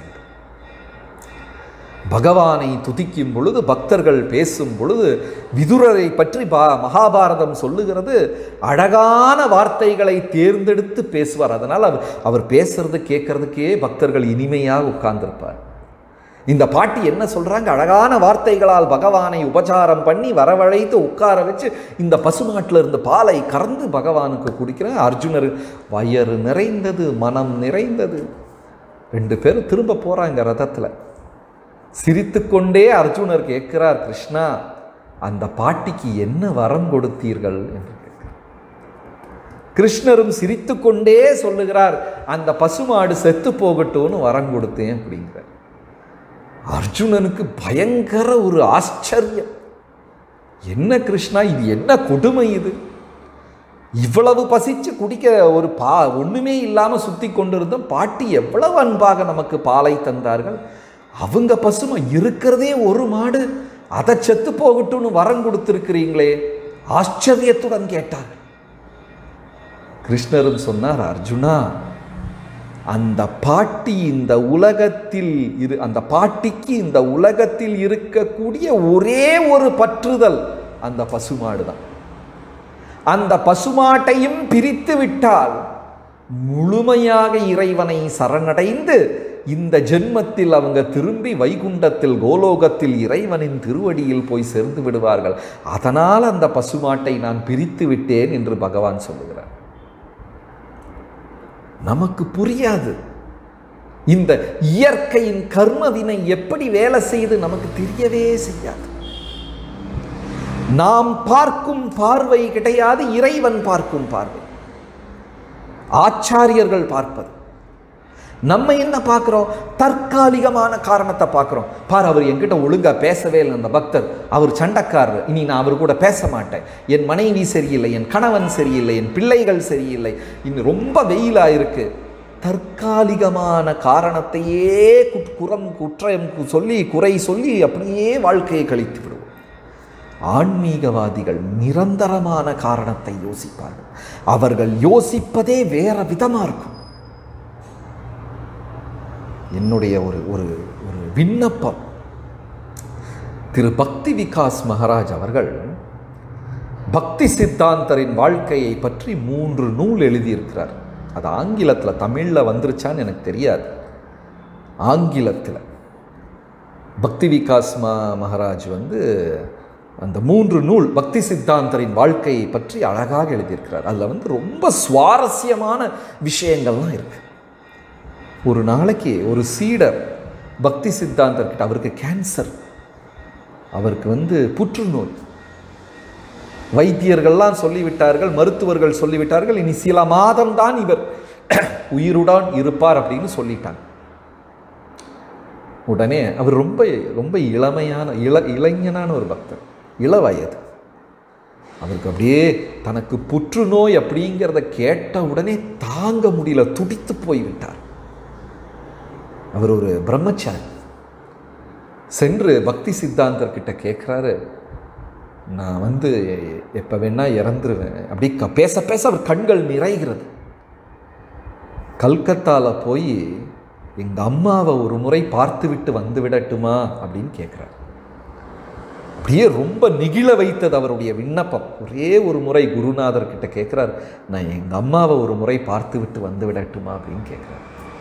பகவானை துதிக்கும் பொழுது பக்தர்கள் பேசும் பொழுது விதுரரை பற்றி பா மகாபாரதம் சொல்லுகிறது அழகான வார்த்தைகளை தேர்ந்தெடுத்து பேசுவார் அதனால் அவர் அவர் பேசுறது கேட்கறதுக்கே பக்தர்கள் இனிமையாக உட்கார்ந்திருப்பார் இந்த பாட்டி என்ன சொல்றாங்க அழகான வார்த்தைகளால் பகவானை உபச்சாரம் பண்ணி வரவழைத்து உட்கார வச்சு இந்த பசுமாட்டில் இருந்த பாலை கறந்து பகவானுக்கு குடிக்கிறேன் அர்ஜுனர் வயறு நிறைந்தது மனம் நிறைந்தது ரெண்டு பேரும் திரும்ப போறாங்க ரதத்தில் சிரித்துக்கொண்டே அர்ஜுனர் கேட்கிறார் கிருஷ்ணா அந்த பாட்டிக்கு என்ன வரம் கொடுத்தீர்கள் என்று கேட்கிறார் கிருஷ்ணரும் சிரித்துக்கொண்டே சொல்லுகிறார் அந்த பசுமாடு செத்து போகட்டும்னு வரம் கொடுத்தேன் அப்படிங்கிறார் அர்ஜுனனுக்கு பயங்கர ஒரு ஆச்சரியம் என்ன கிருஷ்ணா இது என்ன கொடுமை இது இவ்வளவு பசிச்சு குடிக்க ஒரு பா ஒண்ணுமே இல்லாம சுத்தி கொண்டிருந்தோம் பாட்டி எவ்வளவு அன்பாக நமக்கு பாலை தந்தார்கள் அவங்க பசுமை இருக்கிறதே ஒரு மாடு அதை செத்து போகட்டும்னு வரம் கொடுத்திருக்கிறீங்களே ஆச்சரியத்துடன் கேட்டார் கிருஷ்ணரும் சொன்னார் அர்ஜுனா அந்த பாட்டி இந்த உலகத்தில் இரு அந்த பாட்டிக்கு இந்த உலகத்தில் இருக்கக்கூடிய ஒரே ஒரு பற்றுதல் அந்த பசுமாடு தான் அந்த பசுமாட்டையும் பிரித்து விட்டால் முழுமையாக இறைவனை சரணடைந்து இந்த ஜென்மத்தில் அவங்க திரும்பி வைகுண்டத்தில் கோலோகத்தில் இறைவனின் திருவடியில் போய் சேர்ந்து விடுவார்கள் அதனால் அந்த பசுமாட்டை நான் பிரித்து விட்டேன் என்று பகவான் சொல்லுகிறார் நமக்கு புரியாது இந்த இயற்கையின் கர்மவினை எப்படி வேலை செய்து நமக்கு தெரியவே செய்யாது நாம் பார்க்கும் பார்வை கிடையாது இறைவன் பார்க்கும் பார்வை ஆச்சாரியர்கள் பார்ப்பது நம்ம என்ன பார்க்குறோம் தற்காலிகமான காரணத்தை பார்க்குறோம் பார் அவர் என்கிட்ட ஒழுங்கா பேசவே இல்லை அந்த பக்தர் அவர் சண்டைக்காரர் இனி நான் அவர் கூட பேச மாட்டேன் என் மனைவி சரியில்லை என் கணவன் சரியில்லை என் பிள்ளைகள் சரியில்லை இன்னும் ரொம்ப வெயிலாக இருக்கு தற்காலிகமான காரணத்தையே குட்- குறம் குற்றம் சொல்லி குறை சொல்லி அப்படியே வாழ்க்கையை கழித்து விடுவோம் ஆன்மீகவாதிகள் நிரந்தரமான காரணத்தை யோசிப்பார்கள் அவர்கள் யோசிப்பதே வேற விதமா இருக்கும் என்னுடைய ஒரு ஒரு ஒரு விண்ணப்பம் திரு பக்தி விகாஸ் மகாராஜ் அவர்கள் பக்தி சித்தாந்தரின் வாழ்க்கையை பற்றி மூன்று நூல் எழுதியிருக்கிறார் அது ஆங்கிலத்தில் தமிழில் வந்துருச்சான்னு எனக்கு தெரியாது ஆங்கிலத்தில் பக்தி விகாஸ் ம மகாராஜ் வந்து அந்த மூன்று நூல் பக்தி சித்தாந்தரின் வாழ்க்கையை பற்றி அழகாக எழுதியிருக்கிறார் அதில் வந்து ரொம்ப சுவாரஸ்யமான விஷயங்கள்லாம் இருக்கு ஒரு நாளைக்கு ஒரு சீடர் பக்தி சித்தாந்தர்கிட்ட அவருக்கு கேன்சர் அவருக்கு வந்து புற்றுநோய் வைத்தியர்கள்லாம் சொல்லிவிட்டார்கள் மருத்துவர்கள் சொல்லிவிட்டார்கள் இனி சில மாதம்தான் இவர் உயிருடன் இருப்பார் அப்படின்னு சொல்லிட்டாங்க உடனே அவர் ரொம்ப ரொம்ப இளமையான இள இளைஞனான ஒரு பக்தர் இள வயது அவருக்கு அப்படியே தனக்கு புற்றுநோய் அப்படிங்கிறத கேட்ட உடனே தாங்க முடியல துடித்து போய்விட்டார் அவர் ஒரு பிரம்மச்சாரி சென்று பக்தி சித்தாந்தர் கிட்ட கேட்குறாரு நான் வந்து எப்போ வேணா இறந்துருவேன் அப்படி க பேச பேச அவர் கண்கள் நிறைகிறது கல்கத்தாவில் போய் எங்கள் அம்மாவை ஒரு முறை பார்த்து விட்டு வந்து விடட்டுமா அப்படின்னு கேட்குறார் அப்படியே ரொம்ப நெகிழ வைத்தது அவருடைய விண்ணப்பம் ஒரே ஒரு முறை குருநாதர் கிட்ட கேட்குறார் நான் எங்கள் அம்மாவை ஒரு முறை பார்த்து விட்டு வந்து விடட்டுமா அப்படின்னு கேட்குறார்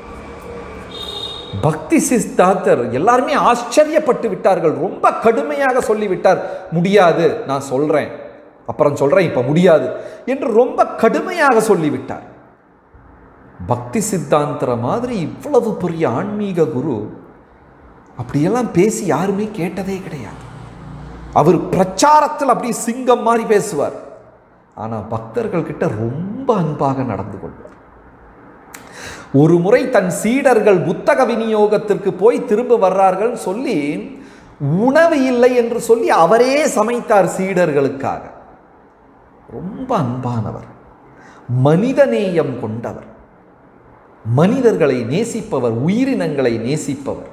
பக்தி சித்தாந்தர் எல்லாருமே ஆச்சரியப்பட்டு விட்டார்கள் ரொம்ப கடுமையாக சொல்லிவிட்டார் முடியாது நான் சொல்றேன் அப்புறம் சொல்றேன் இப்ப முடியாது என்று ரொம்ப கடுமையாக சொல்லிவிட்டார் பக்தி சித்தாந்தர மாதிரி இவ்வளவு பெரிய ஆன்மீக குரு அப்படியெல்லாம் பேசி யாருமே கேட்டதே கிடையாது அவர் பிரச்சாரத்தில் அப்படி சிங்கம் மாதிரி பேசுவார் ஆனால் பக்தர்கள் கிட்ட ரொம்ப அன்பாக நடந்து கொள்வார் ஒரு முறை தன் சீடர்கள் புத்தக விநியோகத்திற்கு போய் திரும்ப வர்றார்கள் சொல்லி உணவு இல்லை என்று சொல்லி அவரே சமைத்தார் சீடர்களுக்காக ரொம்ப அன்பானவர் மனிதநேயம் கொண்டவர் மனிதர்களை நேசிப்பவர் உயிரினங்களை நேசிப்பவர்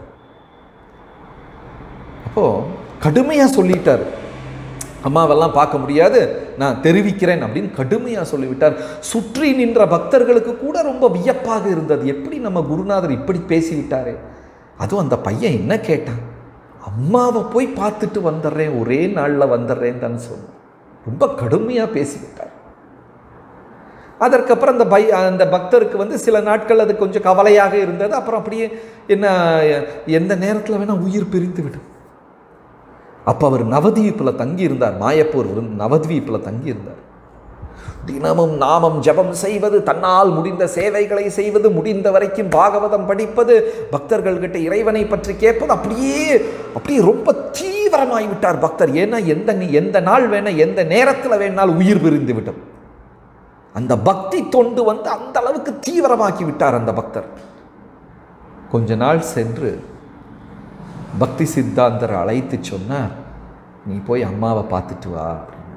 அப்போ கடுமையா சொல்லிட்டார் அம்மாவெல்லாம் பார்க்க முடியாது நான் தெரிவிக்கிறேன் அப்படின்னு கடுமையாக சொல்லிவிட்டார் சுற்றி நின்ற பக்தர்களுக்கு கூட ரொம்ப வியப்பாக இருந்தது எப்படி நம்ம குருநாதர் இப்படி பேசிவிட்டாரே அதுவும் அந்த பையன் என்ன கேட்டான் அம்மாவை போய் பார்த்துட்டு வந்துடுறேன் ஒரே நாளில் வந்துடுறேன் தான் சொன்னான் ரொம்ப கடுமையாக பேசிவிட்டார் அதற்கப்புறம் அந்த பை அந்த பக்தருக்கு வந்து சில நாட்கள் அது கொஞ்சம் கவலையாக இருந்தது அப்புறம் அப்படியே என்ன எந்த நேரத்தில் வேணால் உயிர் பிரிந்து விடும் அப்போ அவர் நவதீப்பில் தங்கியிருந்தார் மாயப்பூர் விருந்து நவத்வீப்பில் தங்கியிருந்தார் தினமும் நாமம் ஜபம் செய்வது தன்னால் முடிந்த சேவைகளை செய்வது முடிந்த வரைக்கும் பாகவதம் படிப்பது பக்தர்கள்கிட்ட இறைவனை பற்றி கேட்பது அப்படியே அப்படியே ரொம்ப தீவிரமாய் விட்டார் பக்தர் ஏன்னா எந்த நீ- எந்த நாள் வேணா எந்த நேரத்தில் வேணால் உயிர் பிரிந்து விடும் அந்த பக்தி தொண்டு வந்து அந்த அளவுக்கு தீவிரமாக்கி விட்டார் அந்த பக்தர் கொஞ்ச நாள் சென்று பக்தி சித்தாந்தர் அழைத்து சொன்னார் நீ போய் அம்மாவை பார்த்துட்டு வா அப்படின்னார்.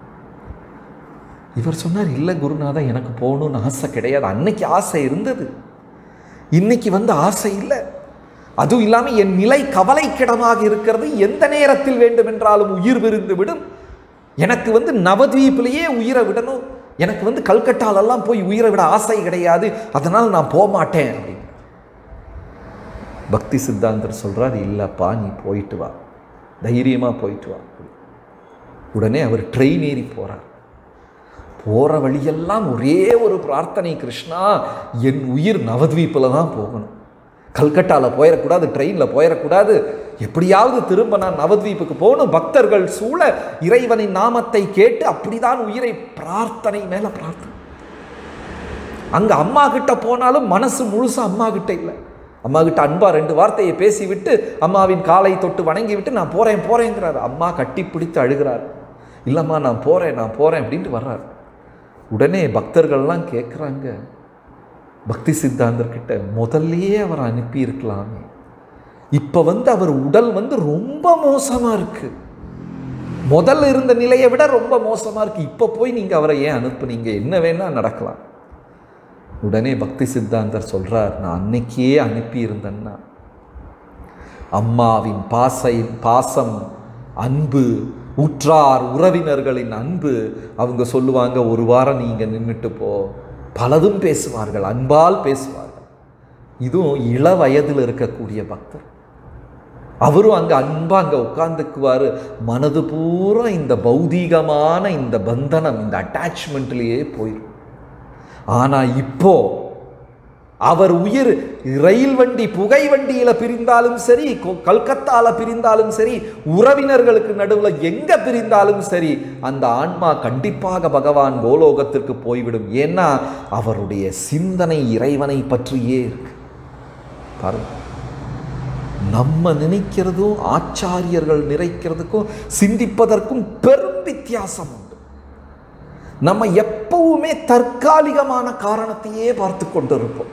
இவர் சொன்னார் இல்லை குருநாதா எனக்கு போகணும்னு ஆசை கிடையாது அன்னைக்கு ஆசை இருந்தது இன்னைக்கு வந்து ஆசை இல்லை அதுவும் இல்லாமல் என் நிலை கவலைக்கிடமாக இருக்கிறது எந்த நேரத்தில் வேண்டுமென்றாலும் உயிர் விருந்து விடும் எனக்கு வந்து நவத்வீப்பிலேயே உயிரை விடணும் எனக்கு வந்து கல்கட்டாலெல்லாம் போய் உயிரை விட ஆசை கிடையாது அதனால் நான் போக மாட்டேன் அப்படின்னு பக்தி சித்தாந்தர் சொல்றார் இல்லப்பா நீ போயிட்டு வா தைரியமா போயிட்டு வா உடனே அவர் ட்ரெயின் ஏறி போறார் போற வழியெல்லாம் ஒரே ஒரு பிரார்த்தனை கிருஷ்ணா என் உயிர் நவத்வீப்பில் தான் போகணும் கல்கட்டாவில் போயிடக்கூடாது ட்ரெயினில் போயிடக்கூடாது எப்படியாவது திரும்ப நான் நவத்வீப்புக்கு போகணும் பக்தர்கள் சூழ இறைவனின் நாமத்தை கேட்டு அப்படிதான் உயிரை பிரார்த்தனை மேல பிரார்த்தனை அங்க அம்மா கிட்ட போனாலும் மனசு முழுசா அம்மா கிட்ட இல்லை அம்மா கிட்ட அன்பா ரெண்டு வார்த்தையை பேசிவிட்டு அம்மாவின் காலை தொட்டு வணங்கி விட்டு நான் போறேன் போறேங்கிறார் அம்மா கட்டி பிடித்து அழுகிறார் இல்லம்மா நான் போறேன் நான் போறேன் அப்படின்ட்டு வர்றார் உடனே பக்தர்கள்லாம் கேட்குறாங்க பக்தி சித்தாந்தர்கிட்ட முதல்லயே அவர் அனுப்பி இருக்கலாமே இப்போ வந்து அவர் உடல் வந்து ரொம்ப மோசமா இருக்கு முதல்ல இருந்த நிலையை விட ரொம்ப மோசமா இருக்கு இப்போ போய் நீங்க அவரை ஏன் அனுப்புனீங்க என்ன வேணா நடக்கலாம் உடனே பக்தி சித்தாந்தர் சொல்றார் நான் அன்னைக்கே அனுப்பி இருந்தேன்னா அம்மாவின் பாசை பாசம் அன்பு உற்றார் உறவினர்களின் அன்பு அவங்க சொல்லுவாங்க ஒரு வாரம் நீங்க நின்றுட்டு போ பலதும் பேசுவார்கள் அன்பால் பேசுவார்கள் இதுவும் இள வயதில் இருக்கக்கூடிய பக்தர் அவரும் அங்கே அன்பா அங்கே உட்காந்துக்குவார் மனது பூரா இந்த பௌதீகமான இந்த பந்தனம் இந்த அட்டாச்மெண்ட்லேயே போயிடும் ஆனால் இப்போ அவர் உயிர் ரயில் வண்டி புகை வண்டியில பிரிந்தாலும் சரி கொ- கல்கத்தால பிரிந்தாலும் சரி உறவினர்களுக்கு நடுவில் எங்க பிரிந்தாலும் சரி அந்த ஆன்மா கண்டிப்பாக பகவான் கோலோகத்திற்கு போய்விடும் ஏன்னா அவருடைய சிந்தனை இறைவனை பற்றியே இருக்கு பாருங்க நம்ம நினைக்கிறதும் ஆச்சாரியர்கள் நிறைக்கிறதுக்கும் சிந்திப்பதற்கும் பெரும் வித்தியாசம் உண்டு நம்ம எப்பவுமே தற்காலிகமான காரணத்தையே பார்த்து கொண்டிருப்போம்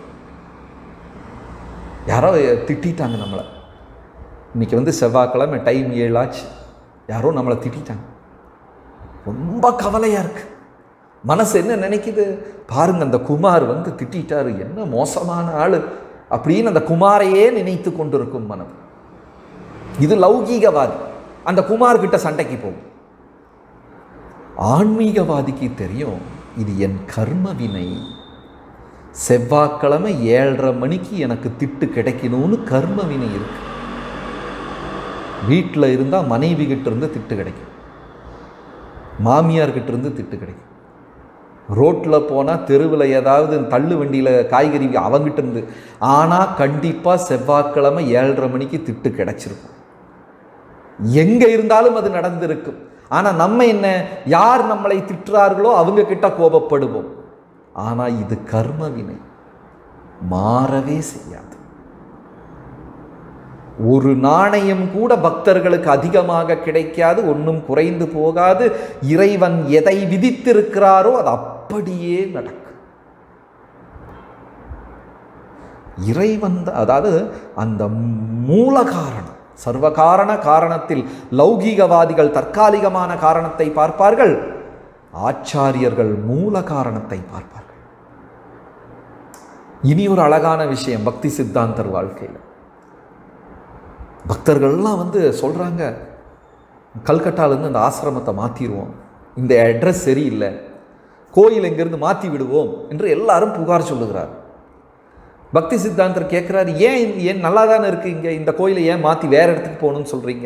யாரோ திட்டாங்க நம்மளை இன்னைக்கு வந்து செவ்வாய்க்கிழமை டைம் ஏழாச்சு யாரோ நம்மளை திட்டாங்க ரொம்ப கவலையாக இருக்கு மனசு என்ன நினைக்குது பாருங்க அந்த குமார் வந்து திட்டாரு என்ன மோசமான ஆள் அப்படின்னு அந்த குமாரையே நினைத்து கொண்டிருக்கும் மனம் இது லௌகீகவாதி அந்த குமார் கிட்ட சண்டைக்கு போகும் ஆன்மீகவாதிக்கு தெரியும் இது என் கர்ம வினை செவ்வாய்க்கிழமை ஏழரை மணிக்கு எனக்கு திட்டு கிடைக்கணும்னு கர்ம வினை இருக்கு வீட்டில் இருந்தால் மனைவி கிட்ட இருந்து திட்டு கிடைக்கும் மாமியார் கிட்ட இருந்து திட்டு கிடைக்கும் ரோட்டில் போனால் தெருவில் ஏதாவது தள்ளு வண்டியில் காய்கறி அவங்கிட்ட இருந்து ஆனால் கண்டிப்பாக செவ்வாய்க்கிழமை ஏழரை மணிக்கு திட்டு கிடைச்சிருக்கும் எங்கே இருந்தாலும் அது நடந்திருக்கும் ஆனால் நம்ம என்ன யார் நம்மளை திட்டுறார்களோ அவங்க கிட்ட கோபப்படுவோம் ஆனால் இது கர்ம வினை மாறவே செய்யாது ஒரு நாணயம் கூட பக்தர்களுக்கு அதிகமாக கிடைக்காது ஒன்றும் குறைந்து போகாது இறைவன் எதை விதித்திருக்கிறாரோ அது அப்படியே நடக்கும் இறைவன் தான் அதாவது அந்த மூல காரணம் சர்வகாரண காரணத்தில் லௌகீகவாதிகள் தற்காலிகமான காரணத்தை பார்ப்பார்கள் ஆச்சாரியர்கள் மூல காரணத்தை பார்ப்பார்கள் இனி ஒரு அழகான விஷயம் பக்தி சித்தாந்தர் வாழ்க்கையில் பக்தர்கள்லாம் வந்து சொல்கிறாங்க கல்கட்டாலேருந்து அந்த ஆசிரமத்தை மாற்றிடுவோம் இந்த அட்ரஸ் சரியில்லை கோயில் இங்கேருந்து மாற்றி விடுவோம் என்று எல்லாரும் புகார் சொல்லுகிறார் பக்தி சித்தாந்தர் கேட்குறாரு ஏன் இந்த- ஏன் நல்லா தானே இருக்குது இங்கே இந்த கோயிலை ஏன் மாற்றி வேற இடத்துக்கு போகணும்னு சொல்கிறீங்க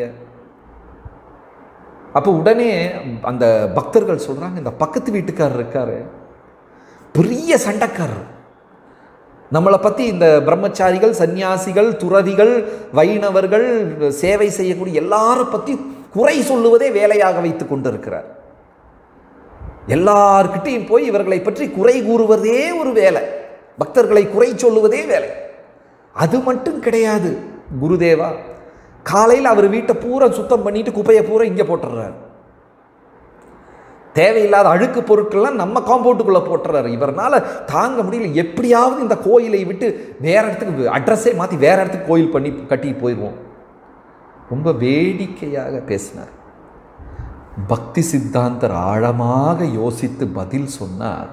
அப்போ உடனே அந்த பக்தர்கள் சொல்கிறாங்க இந்த பக்கத்து வீட்டுக்காரர் இருக்காரு பெரிய சண்டைக்காரர் நம்மளை பற்றி இந்த பிரம்மச்சாரிகள் சந்நியாசிகள் துறவிகள் வைணவர்கள் சேவை செய்யக்கூடிய எல்லாரை பற்றி குறை சொல்லுவதே வேலையாக வைத்து கொண்டிருக்கிறார் எல்லார்கிட்டையும் போய் இவர்களை பற்றி குறை கூறுவதே ஒரு வேலை பக்தர்களை குறை சொல்லுவதே வேலை அது மட்டும் கிடையாது குருதேவா காலையில் அவர் வீட்டை பூரா சுத்தம் பண்ணிட்டு குப்பையை பூரா இங்கே போட்டுடுறாரு தேவையில்லாத அழுக்கு பொருட்கள்லாம் நம்ம காம்பவுண்டுக்குள்ளே போட்டுறாரு இவர்னால தாங்க முடியல எப்படியாவது இந்த கோயிலை விட்டு வேற இடத்துக்கு அட்ரஸே மாற்றி வேற இடத்துக்கு கோயில் பண்ணி கட்டி போயிடுவோம் ரொம்ப வேடிக்கையாக பேசினார் பக்தி சித்தாந்தர் ஆழமாக யோசித்து பதில் சொன்னார்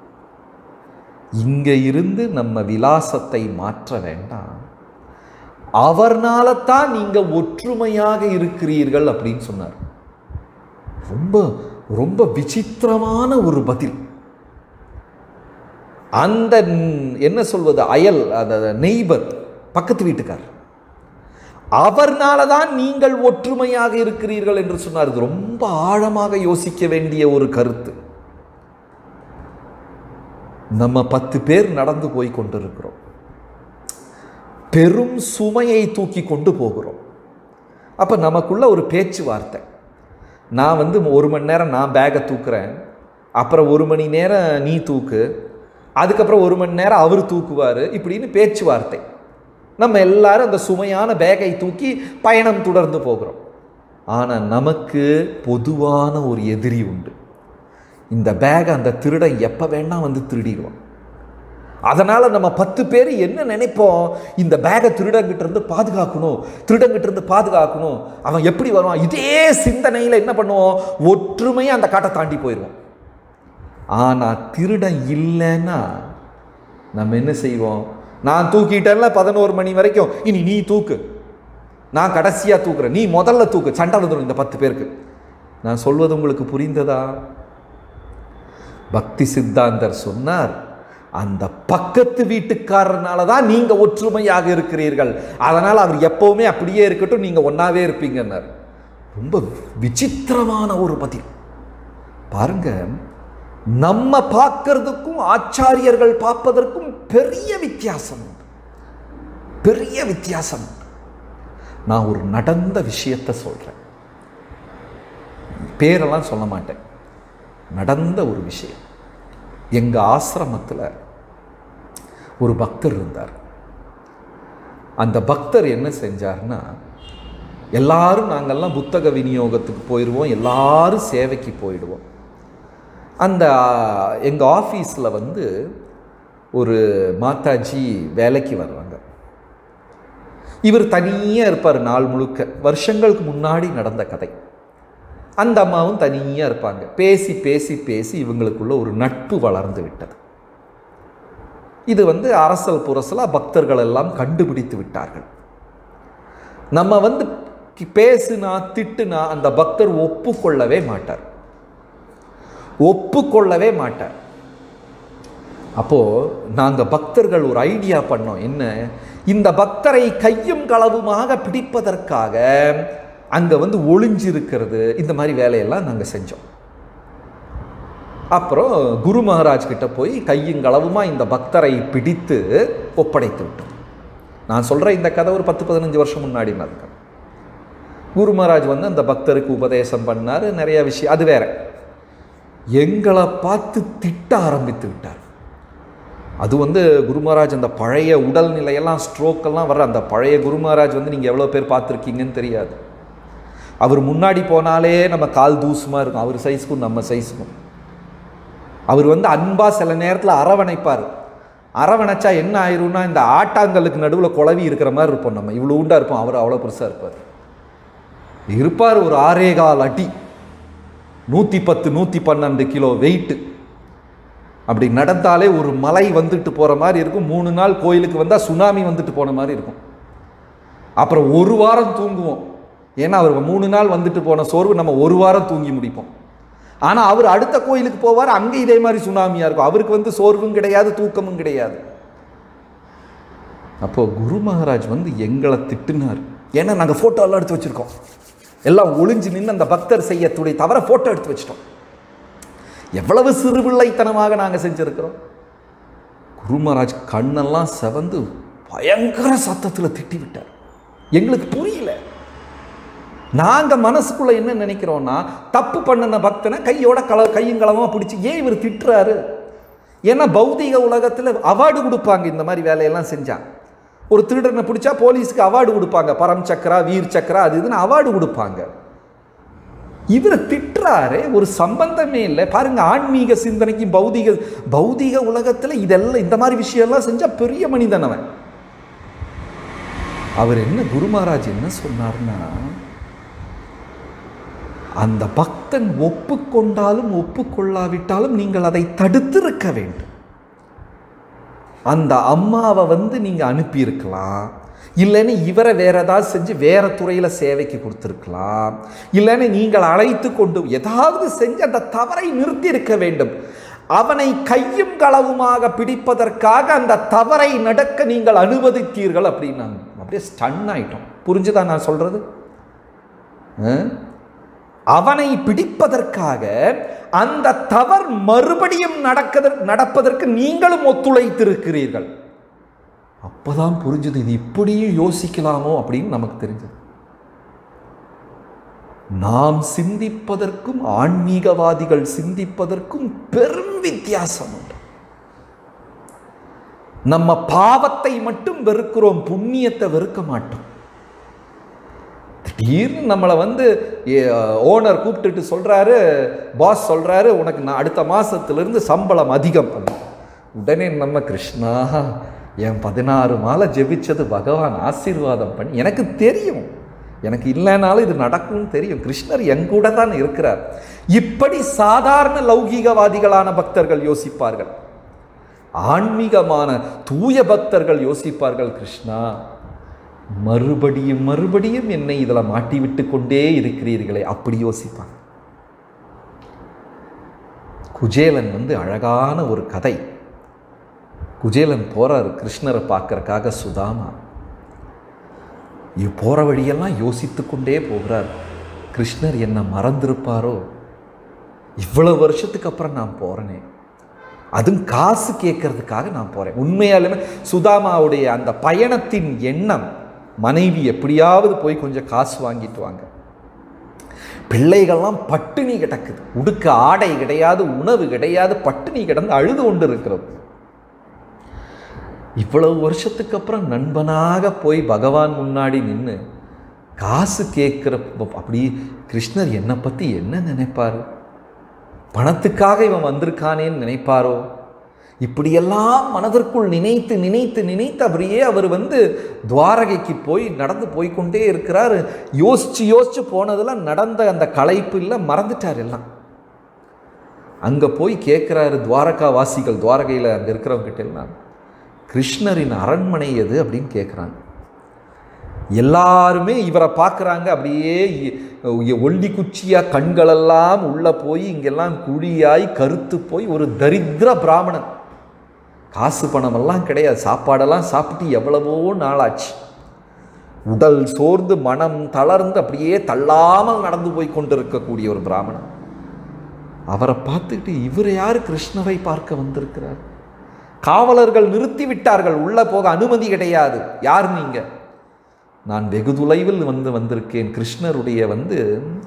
இங்க இருந்து நம்ம விலாசத்தை மாற்ற வேண்டாம் அவர்னால தான் நீங்க ஒற்றுமையாக இருக்கிறீர்கள் அப்படின்னு சொன்னார் ரொம்ப ரொம்ப விசித்திரமான ஒரு பதில் அந்த ந- என்ன சொல்வது அயல் அந்த நெய்பர் பக்கத்து வீட்டுக்கார் அவர்னால தான் நீங்கள் ஒற்றுமையாக இருக்கிறீர்கள் என்று சொன்னார் இது ரொம்ப ஆழமாக யோசிக்க வேண்டிய ஒரு கருத்து நம்ம பத்து பேர் நடந்து போய் கொண்டிருக்கிறோம் பெரும் சுமையை தூக்கி கொண்டு போகிறோம் அப்போ நமக்குள்ள ஒரு பேச்சுவார்த்தை நான் வந்து ஒரு மணி நேரம் நான் பேக்கை தூக்குறேன் அப்புறம் ஒரு மணி நேரம் நீ தூக்கு அதுக்கப்புறம் ஒரு மணி நேரம் அவர் தூக்குவார் இப்படின்னு பேச்சுவார்த்தை நம்ம எல்லாரும் அந்த சுமையான பேக்கை தூக்கி பயணம் தொடர்ந்து போகிறோம் ஆனால் நமக்கு பொதுவான ஒரு எதிரி உண்டு இந்த பேக்கை அந்த திருடன் எப்போ வேணா வந்து திருடிடுவான் அதனால் நம்ம பத்து பேர் என்ன நினைப்போம் இந்த பேக்கை திருடங்கிட்ட இருந்து பாதுகாக்கணும் திருடங்கிட்ட இருந்து பாதுகாக்கணும் அவன் எப்படி வருவான் இதே சிந்தனையில் என்ன பண்ணுவோம் ஒற்றுமையாக அந்த காட்டை தாண்டி போயிடுவோம் ஆனால் திருடன் இல்லைன்னா நம்ம என்ன செய்வோம் நான் தூக்கிட்டேன்ல பதினோரு மணி வரைக்கும் இனி நீ தூக்கு நான் கடைசியாக தூக்குறேன் நீ முதல்ல தூக்கு சண்டை வந்துடும் இந்த பத்து பேருக்கு நான் சொல்வது உங்களுக்கு புரிந்ததா பக்தி சித்தாந்தர் சொன்னார் அந்த பக்கத்து வீட்டுக்காரனால தான் நீங்க ஒற்றுமையாக இருக்கிறீர்கள் அதனால் அவர் எப்பவுமே அப்படியே இருக்கட்டும் நீங்க ஒன்னாவே இருப்பீங்கன்னார் ரொம்ப விசித்திரமான ஒரு பதில் பாருங்க நம்ம பார்க்கறதுக்கும் ஆச்சாரியர்கள் பார்ப்பதற்கும் பெரிய வித்தியாசம் உண்டு பெரிய வித்தியாசம் உண்டு நான் ஒரு நடந்த விஷயத்தை சொல்றேன் பேரெல்லாம் சொல்ல மாட்டேன் நடந்த ஒரு விஷயம் எங்கள் ஆசிரமத்தில் ஒரு பக்தர் இருந்தார் அந்த பக்தர் என்ன செஞ்சார்னா எல்லாரும் நாங்கள்லாம் புத்தக விநியோகத்துக்கு போயிடுவோம் எல்லாரும் சேவைக்கு போயிடுவோம் அந்த எங்கள் ஆஃபீஸில் வந்து ஒரு மாதாஜி வேலைக்கு வர்றாங்க இவர் தனியாக இருப்பார் நாள் முழுக்க வருஷங்களுக்கு முன்னாடி நடந்த கதை அந்த அம்மாவும் தனியாக இருப்பாங்க பேசி பேசி பேசி இவங்களுக்குள்ள ஒரு நட்பு வளர்ந்து விட்டது இது வந்து அரசல் புரசலாக பக்தர்கள் எல்லாம் கண்டுபிடித்து விட்டார்கள் நம்ம வந்து கி- பேசுனா திட்டுனா அந்த பக்தர் ஒப்புக்கொள்ளவே மாட்டார் ஒப்புக்கொள்ளவே மாட்டார் அப்போ நாங்க பக்தர்கள் ஒரு ஐடியா பண்ணோம் என்ன இந்த பக்தரை கையும் களவுமாக பிடிப்பதற்காக அங்க வந்து ஒளிஞ்சிருக்கிறது இந்த மாதிரி வேலையெல்லாம் நாங்க செஞ்சோம் அப்புறம் குரு மகாராஜ் கிட்ட போய் கையும் களவுமா இந்த பக்தரை பிடித்து ஒப்படைத்து விட்டோம் நான் சொல்ற இந்த கதை ஒரு பத்து பதினஞ்சு வருஷம் முன்னாடி நடக்கும் குரு மகாராஜ் வந்து அந்த பக்தருக்கு உபதேசம் பண்ணார் நிறைய விஷயம் அது வேற எங்களை பார்த்து திட்ட ஆரம்பித்து விட்டார் அது வந்து குரு மகாராஜ் அந்த பழைய உடல்நிலையெல்லாம் ஸ்ட்ரோக் எல்லாம் வர்ற அந்த பழைய குரு மகாராஜ் வந்து நீங்கள் எவ்வளோ பேர் பார்த்துருக்கீங்கன்னு தெரியாது அவர் முன்னாடி போனாலே நம்ம கால் தூசுமா இருக்கும் அவர் சைஸ்க்கும் நம்ம சைஸ்க்கும் அவர் வந்து அன்பா சில நேரத்தில் அரவணைப்பார் அரவணைச்சா என்ன ஆயிரும்னா இந்த ஆட்டாங்கலுக்கு நடுவில் குழவி இருக்கிற மாதிரி இருப்போம் நம்ம இவ்வளோ உண்டா இருப்போம் அவர் அவ்வளோ பெருசாக இருப்பார் இருப்பார் ஒரு ஆறே கால் அடி நூற்றி பத்து நூற்றி பன்னெண்டு கிலோ வெயிட்டு அப்படி நடந்தாலே ஒரு மலை வந்துட்டு போகிற மாதிரி இருக்கும் மூணு நாள் கோயிலுக்கு வந்தால் சுனாமி வந்துட்டு போன மாதிரி இருக்கும் அப்புறம் ஒரு வாரம் தூங்குவோம் ஏன்னா அவர் மூணு நாள் வந்துட்டு போன சோர்வு நம்ம ஒரு வாரம் தூங்கி முடிப்போம் ஆனால் அவர் அடுத்த கோயிலுக்கு போவார் அங்கே இதே மாதிரி சுனாமியாக இருக்கும் அவருக்கு வந்து சோர்வும் கிடையாது தூக்கமும் கிடையாது அப்போ குரு மகாராஜ் வந்து எங்களை திட்டுனார் ஏன்னா நாங்கள் ஃபோட்டோ எல்லாம் எடுத்து வச்சிருக்கோம் எல்லாம் ஒளிஞ்சு நின்று அந்த பக்தர் செய்யக்கூடிய தவிர ஃபோட்டோ எடுத்து வச்சிட்டோம் எவ்வளவு சிறுபிள்ளைத்தனமாக நாங்கள் செஞ்சிருக்கிறோம் குரு மகாராஜ் கண்ணெல்லாம் செவந்து பயங்கர சத்தத்தில் திட்டி விட்டார் எங்களுக்கு புரியல நாங்க மனசுக்குள்ள என்ன நினைக்கிறோம்னா தப்பு பண்ணின பக்தனை கையோட கல கையும் களமா பிடிச்சி ஏன் இவர் திட்டுறாரு ஏன்னா பௌதிக உலகத்தில் அவார்டு கொடுப்பாங்க இந்த மாதிரி வேலையெல்லாம் செஞ்சா ஒரு திருடனை பிடிச்சா போலீஸ்க்கு அவார்டு கொடுப்பாங்க பரம் சக்கரா வீர் சக்கரா அது இதுன்னு அவார்டு கொடுப்பாங்க இவரை திட்டுறாரு ஒரு சம்பந்தமே இல்லை பாருங்க ஆன்மீக சிந்தனைக்கு பௌதிக பௌதிக உலகத்தில் இதெல்லாம் இந்த மாதிரி விஷயம்லாம் செஞ்சா பெரிய மனிதன் அவன் அவர் என்ன குரு மகாராஜ் என்ன சொன்னார்னா அந்த பக்தன் ஒப்புக்கொண்டாலும் ஒப்புக்கொள்ளாவிட்டாலும் நீங்கள் அதை தடுத்திருக்க வேண்டும் அந்த அம்மாவை வந்து நீங்க அனுப்பியிருக்கலாம் இல்லைன்னு இவரை வேற ஏதாவது செஞ்சு வேற துறையில சேவைக்கு கொடுத்துருக்கலாம் இல்லைன்னு நீங்கள் அழைத்து கொண்டு ஏதாவது செஞ்சு அந்த தவறை நிறுத்தி இருக்க வேண்டும் அவனை கையும் களவுமாக பிடிப்பதற்காக அந்த தவறை நடக்க நீங்கள் அனுமதித்தீர்கள் அப்படின்னாங்க அப்படியே ஸ்டன் ஆயிட்டோம் புரிஞ்சுதா நான் சொல்றது ஆ? அவனை பிடிப்பதற்காக அந்த தவறு மறுபடியும் நடக்கதற்கு நடப்பதற்கு நீங்களும் ஒத்துழைத்திருக்கிறீர்கள் அப்பதான் புரிஞ்சது இது இப்படியும் யோசிக்கலாமோ அப்படின்னு நமக்கு தெரிஞ்சது நாம் சிந்திப்பதற்கும் ஆன்மீகவாதிகள் சிந்திப்பதற்கும் பெரும் வித்தியாசம் உண்டு நம்ம பாவத்தை மட்டும் வெறுக்கிறோம் புண்ணியத்தை வெறுக்க மாட்டோம் திடீர்னு நம்மளை வந்து ஓனர் கூப்பிட்டுட்டு சொல்கிறாரு பாஸ் சொல்கிறாரு உனக்கு நான் அடுத்த மாதத்துலேருந்து சம்பளம் அதிகம் அப்படின்னு. உடனே நம்ம கிருஷ்ணா என் பதினாறு மாலை ஜெபிச்சது பகவான் ஆசீர்வாதம் பண்ணி எனக்கு தெரியும் எனக்கு இல்லைனாலும் இது நடக்கும்னு தெரியும் கிருஷ்ணர் என் கூட தான் இருக்கிறார் இப்படி சாதாரண லௌகீகவாதிகளான பக்தர்கள் யோசிப்பார்கள் ஆன்மீகமான தூய பக்தர்கள் யோசிப்பார்கள் கிருஷ்ணா மறுபடியும் மறுபடியும் என்னை இதில் மாட்டி விட்டு கொண்டே இருக்கிறீர்களே அப்படி யோசிப்பாங்க குஜேலன் வந்து அழகான ஒரு கதை குஜேலன் போறாரு கிருஷ்ணரை பார்க்கறக்காக சுதாமா இது போற வழியெல்லாம் யோசித்து கொண்டே போகிறார் கிருஷ்ணர் என்ன மறந்திருப்பாரோ இவ்வளவு வருஷத்துக்கு அப்புறம் நான் போறேனே அதுவும் காசு கேட்கறதுக்காக நான் போறேன் உண்மையாலுமே சுதாமாவுடைய அந்த பயணத்தின் எண்ணம் மனைவி எப்படியாவது போய் கொஞ்சம் காசு வாங்கிட்டு வாங்க பிள்ளைகள்லாம் பட்டினி கிடக்குது உடுக்க ஆடை கிடையாது உணவு கிடையாது பட்டினி கிடந்து அழுது கொண்டு இருக்கிறது இவ்வளவு வருஷத்துக்கு அப்புறம் நண்பனாக போய் பகவான் முன்னாடி நின்று காசு கேட்குற அப்படி கிருஷ்ணர் என்னை பற்றி என்ன நினைப்பாரு பணத்துக்காக இவன் வந்திருக்கானேன்னு நினைப்பாரோ இப்படியெல்லாம் மனதிற்குள் நினைத்து நினைத்து நினைத்து அப்படியே அவர் வந்து துவாரகைக்கு போய் நடந்து போய்க்கொண்டே இருக்கிறார் யோசிச்சு யோசிச்சு போனதெல்லாம் நடந்த அந்த களைப்பு இல்லை மறந்துட்டார் எல்லாம் அங்கே போய் கேட்குறாரு துவாரகா வாசிகள் துவாரகையில் அங்கே இருக்கிறவங்க கிட்ட எல்லாம் கிருஷ்ணரின் அரண்மனை எது அப்படின்னு கேட்குறாங்க எல்லாருமே இவரை பார்க்குறாங்க அப்படியே இ- ஒல்லி குச்சியாக கண்களெல்லாம் உள்ளே போய் இங்கெல்லாம் குழியாய் கருத்து போய் ஒரு தரித்திர பிராமணன் காசு பணமெல்லாம் கிடையாது சாப்பாடெல்லாம் சாப்பிட்டு எவ்வளவோ நாளாச்சு உடல் சோர்ந்து மனம் தளர்ந்து அப்படியே தள்ளாமல் நடந்து போய் கொண்டிருக்கக்கூடிய ஒரு பிராமணன் அவரை பார்த்துக்கிட்டு இவர் யார் கிருஷ்ணரை பார்க்க வந்திருக்கிறார் காவலர்கள் நிறுத்தி விட்டார்கள் உள்ள போக அனுமதி கிடையாது யார் நீங்க நான் வெகு தொலைவில் வந்து வந்திருக்கேன் கிருஷ்ணருடைய வந்து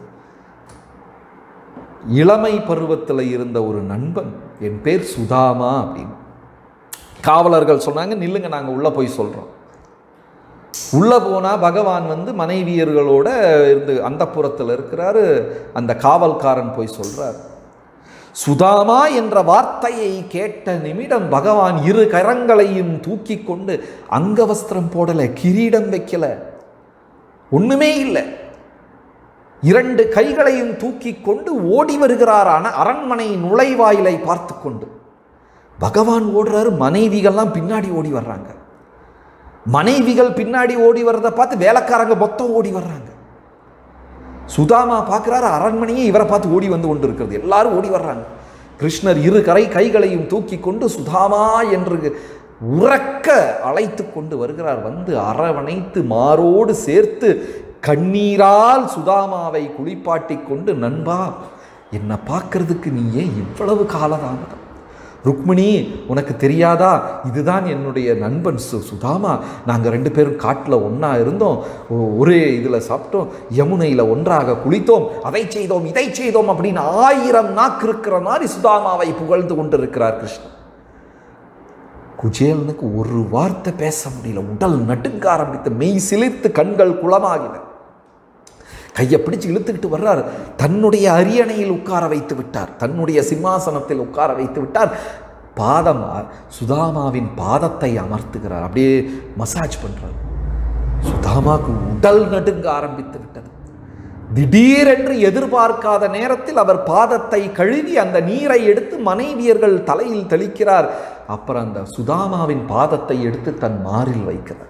இளமை பருவத்தில் இருந்த ஒரு நண்பன் என் பேர் சுதாமா அப்படின்னு காவலர்கள் சொன்னாங்க நில்லுங்க நாங்கள் உள்ளே போய் சொல்கிறோம் உள்ளே போனால் பகவான் வந்து மனைவியர்களோட இருந்து அந்த புறத்தில் இருக்கிறாரு அந்த காவல்காரன் போய் சொல்கிறார் சுதாமா என்ற வார்த்தையை கேட்ட நிமிடம் பகவான் இரு கரங்களையும் தூக்கி கொண்டு அங்கவஸ்திரம் போடலை கிரீடம் வைக்கல ஒண்ணுமே இல்லை இரண்டு கைகளையும் தூக்கி கொண்டு ஓடி வருகிறாரான அரண்மனை நுழைவாயிலை பார்த்து கொண்டு பகவான் ஓடுறாரு மனைவிகள்லாம் பின்னாடி ஓடி வர்றாங்க மனைவிகள் பின்னாடி ஓடி வர்றதை பார்த்து வேலைக்காரங்க மொத்தம் ஓடி வர்றாங்க சுதாமா பார்க்குறாரு அரண்மனையே இவரை பார்த்து ஓடி வந்து கொண்டு இருக்கிறது எல்லாரும் ஓடி வர்றாங்க கிருஷ்ணர் இரு கரை கைகளையும் தூக்கி கொண்டு சுதாமா என்று உறக்க அழைத்து கொண்டு வருகிறார் வந்து அரவணைத்து மாரோடு சேர்த்து கண்ணீரால் சுதாமாவை குளிப்பாட்டி கொண்டு நண்பா என்னை பார்க்கறதுக்கு நீ ஏன் இவ்வளவு காலதாமதம் ருக்மிணி உனக்கு தெரியாதா இதுதான் என்னுடைய நண்பன் சு சுதாமா நாங்கள் ரெண்டு பேரும் காட்டில் ஒன்றா இருந்தோம் ஒ- ஒரே இதில் சாப்பிட்டோம் யமுனையில் ஒன்றாக குளித்தோம் அதை செய்தோம் இதை செய்தோம் அப்படின்னு ஆயிரம் நாக்கு இருக்கிற மாதிரி சுதாமாவை புகழ்ந்து கொண்டிருக்கிறார் கிருஷ்ணன் குஜேலனுக்கு ஒரு வார்த்தை பேச முடியல உடல் நடுங்க ஆரம்பித்து மெய் சிலிர்த்து கண்கள் குளமாகின கையை பிடிச்சு இழுத்துக்கிட்டு வர்றார் தன்னுடைய அரியணையில் உட்கார வைத்து விட்டார் தன்னுடைய சிம்மாசனத்தில் உட்கார வைத்து விட்டார் பாதம் அ- சுதாமாவின் பாதத்தை அமர்த்துகிறார் அப்படியே மசாஜ் பண்றார் சுதாமாவுக்கு உடல் நடுங்க ஆரம்பித்து விட்டது திடீரென்று எதிர்பார்க்காத நேரத்தில் அவர் பாதத்தை கழுவி அந்த நீரை எடுத்து மனைவியர்கள் தலையில் தெளிக்கிறார் அப்புறம் அந்த சுதாமாவின் பாதத்தை எடுத்து தன் மாரில் வைக்கிறார்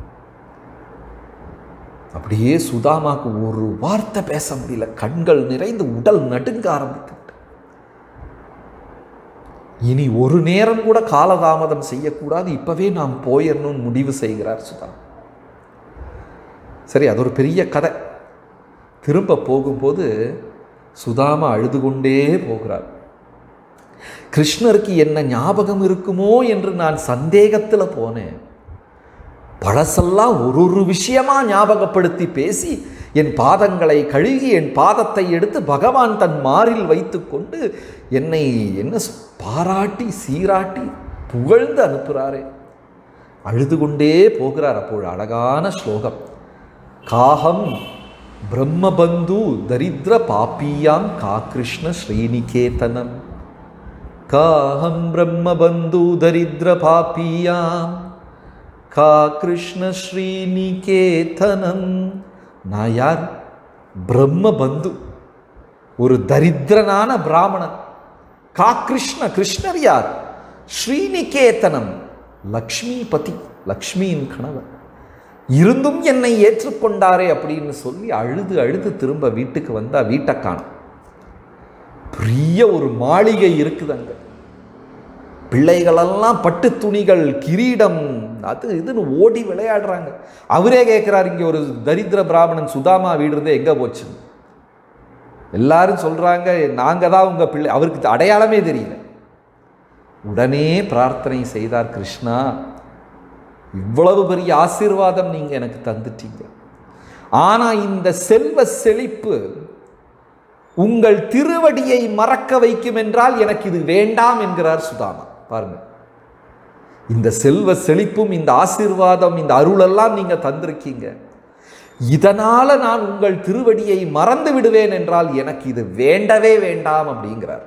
அப்படியே சுதாமாக்கு ஒரு வார்த்தை பேச முடியல கண்கள் நிறைந்து உடல் நடுங்க ஆரம்பித்து விட்டது. இனி ஒரு நேரம் கூட காலதாமதம் செய்யக்கூடாது இப்பவே நாம் போயிடணும்னு முடிவு செய்கிறார் சுதா சரி அது ஒரு பெரிய கதை திரும்ப போகும்போது சுதாமா அழுது கொண்டே போகிறார் கிருஷ்ணருக்கு என்ன ஞாபகம் இருக்குமோ என்று நான் சந்தேகத்தில் போனேன் பழசெல்லாம் ஒரு ஒரு விஷயமா ஞாபகப்படுத்தி பேசி என் பாதங்களை கழுகி என் பாதத்தை எடுத்து பகவான் தன் மாரில் வைத்துக்கொண்டு என்னை என்ன சொ- பாராட்டி சீராட்டி புகழ்ந்து அனுப்புகிறாரே அழுது கொண்டே போகிறார் அப்போது அழகான ஸ்லோகம் காஹம் பிரம்மபந்து தரித்திர பாப்பியாம் கா கிருஷ்ண ஸ்ரீநிகேதனம் காஹம் பிரம்மபந்து தரித்திர பாப்பியாம் கா கிருஷ்ண ஸ்ரீநிகேதனம் நான் யார் பிரம்மபந்து ஒரு தரித்திரனான பிராமணன் கா கிருஷ்ண கிருஷ்ணர் யார் ஸ்ரீநிகேதனம் லக்ஷ்மிபதி லக்ஷ்மியின் கணவன் இருந்தும் என்னை ஏற்றுக்கொண்டாரே அப்படின்னு சொல்லி அழுது அழுது திரும்ப வீட்டுக்கு வந்தா வீட்டை காணும் பெரிய ஒரு மாளிகை இருக்குது அங்க பிள்ளைகளெல்லாம் பட்டு துணிகள் கிரீடம் அது இதுன்னு ஓடி விளையாடுறாங்க அவரே கேட்குறாரு இங்கே ஒரு தரித்திர பிராமணன் சுதாமா வீடு இருந்தே எங்கே போச்சு எல்லாரும் சொல்கிறாங்க நாங்கள் தான் உங்கள் பிள்ளை அவருக்கு அடையாளமே தெரியல உடனே பிரார்த்தனை செய்தார் கிருஷ்ணா இவ்வளவு பெரிய ஆசீர்வாதம் நீங்கள் எனக்கு தந்துட்டீங்க ஆனால் இந்த செல்வ செழிப்பு உங்கள் திருவடியை மறக்க வைக்கும் என்றால் எனக்கு இது வேண்டாம் என்கிறார் சுதாமா பாருங்க இந்த செல்வ செழிப்பும் இந்த ஆசீர்வாதம் இந்த அருளெல்லாம் நீங்க தந்திருக்கீங்க இதனால நான் உங்கள் திருவடியை மறந்து விடுவேன் என்றால் எனக்கு இது வேண்டவே வேண்டாம் அப்படிங்கிறார்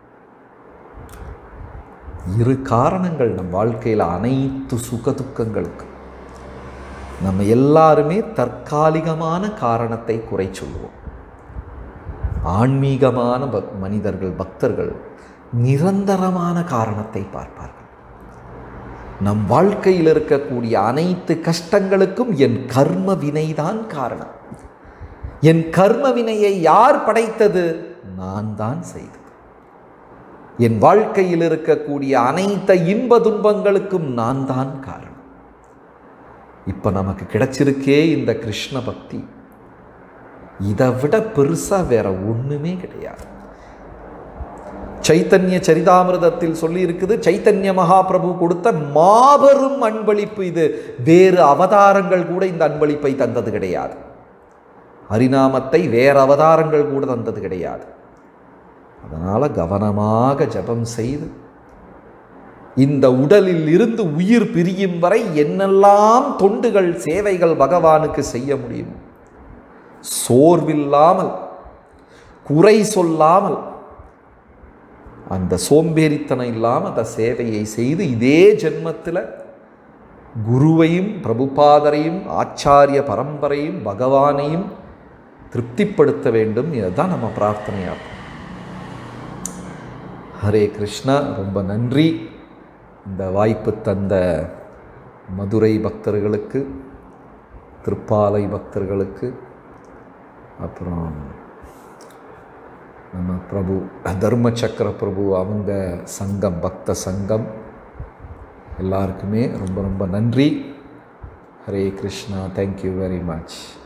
இரு காரணங்கள் நம் வாழ்க்கையில் அனைத்து சுக துக்கங்களுக்கு நம்ம எல்லாருமே தற்காலிகமான காரணத்தை குறை சொல்லுவோம் ஆன்மீகமான பக் மனிதர்கள் பக்தர்கள் நிரந்தரமான காரணத்தை பார்ப்பார்கள் நம் வாழ்க்கையில் இருக்கக்கூடிய அனைத்து கஷ்டங்களுக்கும் என் கர்ம வினைதான் காரணம் என் கர்ம வினையை யார் படைத்தது நான் தான் செய்தது என் வாழ்க்கையில் இருக்கக்கூடிய அனைத்து இன்ப துன்பங்களுக்கும் நான் தான் காரணம் இப்ப நமக்கு கிடைச்சிருக்கே இந்த கிருஷ்ண பக்தி இதை விட பெருசா வேற ஒண்ணுமே கிடையாது சைத்தன்ய சரிதாமிரதத்தில் சொல்லி இருக்குது சைத்தன்ய மகாபிரபு கொடுத்த மாபெரும் அன்பளிப்பு இது வேறு அவதாரங்கள் கூட இந்த அன்பளிப்பை தந்தது கிடையாது ஹரிநாமத்தை வேறு அவதாரங்கள் கூட தந்தது கிடையாது அதனால கவனமாக ஜபம் செய்து இந்த உடலில் இருந்து உயிர் பிரியும் வரை என்னெல்லாம் தொண்டுகள் சேவைகள் பகவானுக்கு செய்ய முடியும் சோர்வில்லாமல் குறை சொல்லாமல் அந்த சோம்பேறித்தனம் இல்லாமல் அந்த சேவையை செய்து இதே ஜென்மத்தில் குருவையும் பிரபுபாதரையும் ஆச்சாரிய பரம்பரையும் பகவானையும் திருப்திப்படுத்த வேண்டும் இதுதான் நம்ம பிரார்த்தனையாகும் ஹரே கிருஷ்ணா ரொம்ப நன்றி இந்த வாய்ப்பு தந்த மதுரை பக்தர்களுக்கு திருப்பாலை பக்தர்களுக்கு அப்புறம் நம்ம பிரபு தர்ம சக்கர பிரபு அவங்க சங்கம் பக்த சங்கம் எல்லாருக்குமே ரொம்ப ரொம்ப நன்றி Hare Krishna thank you very much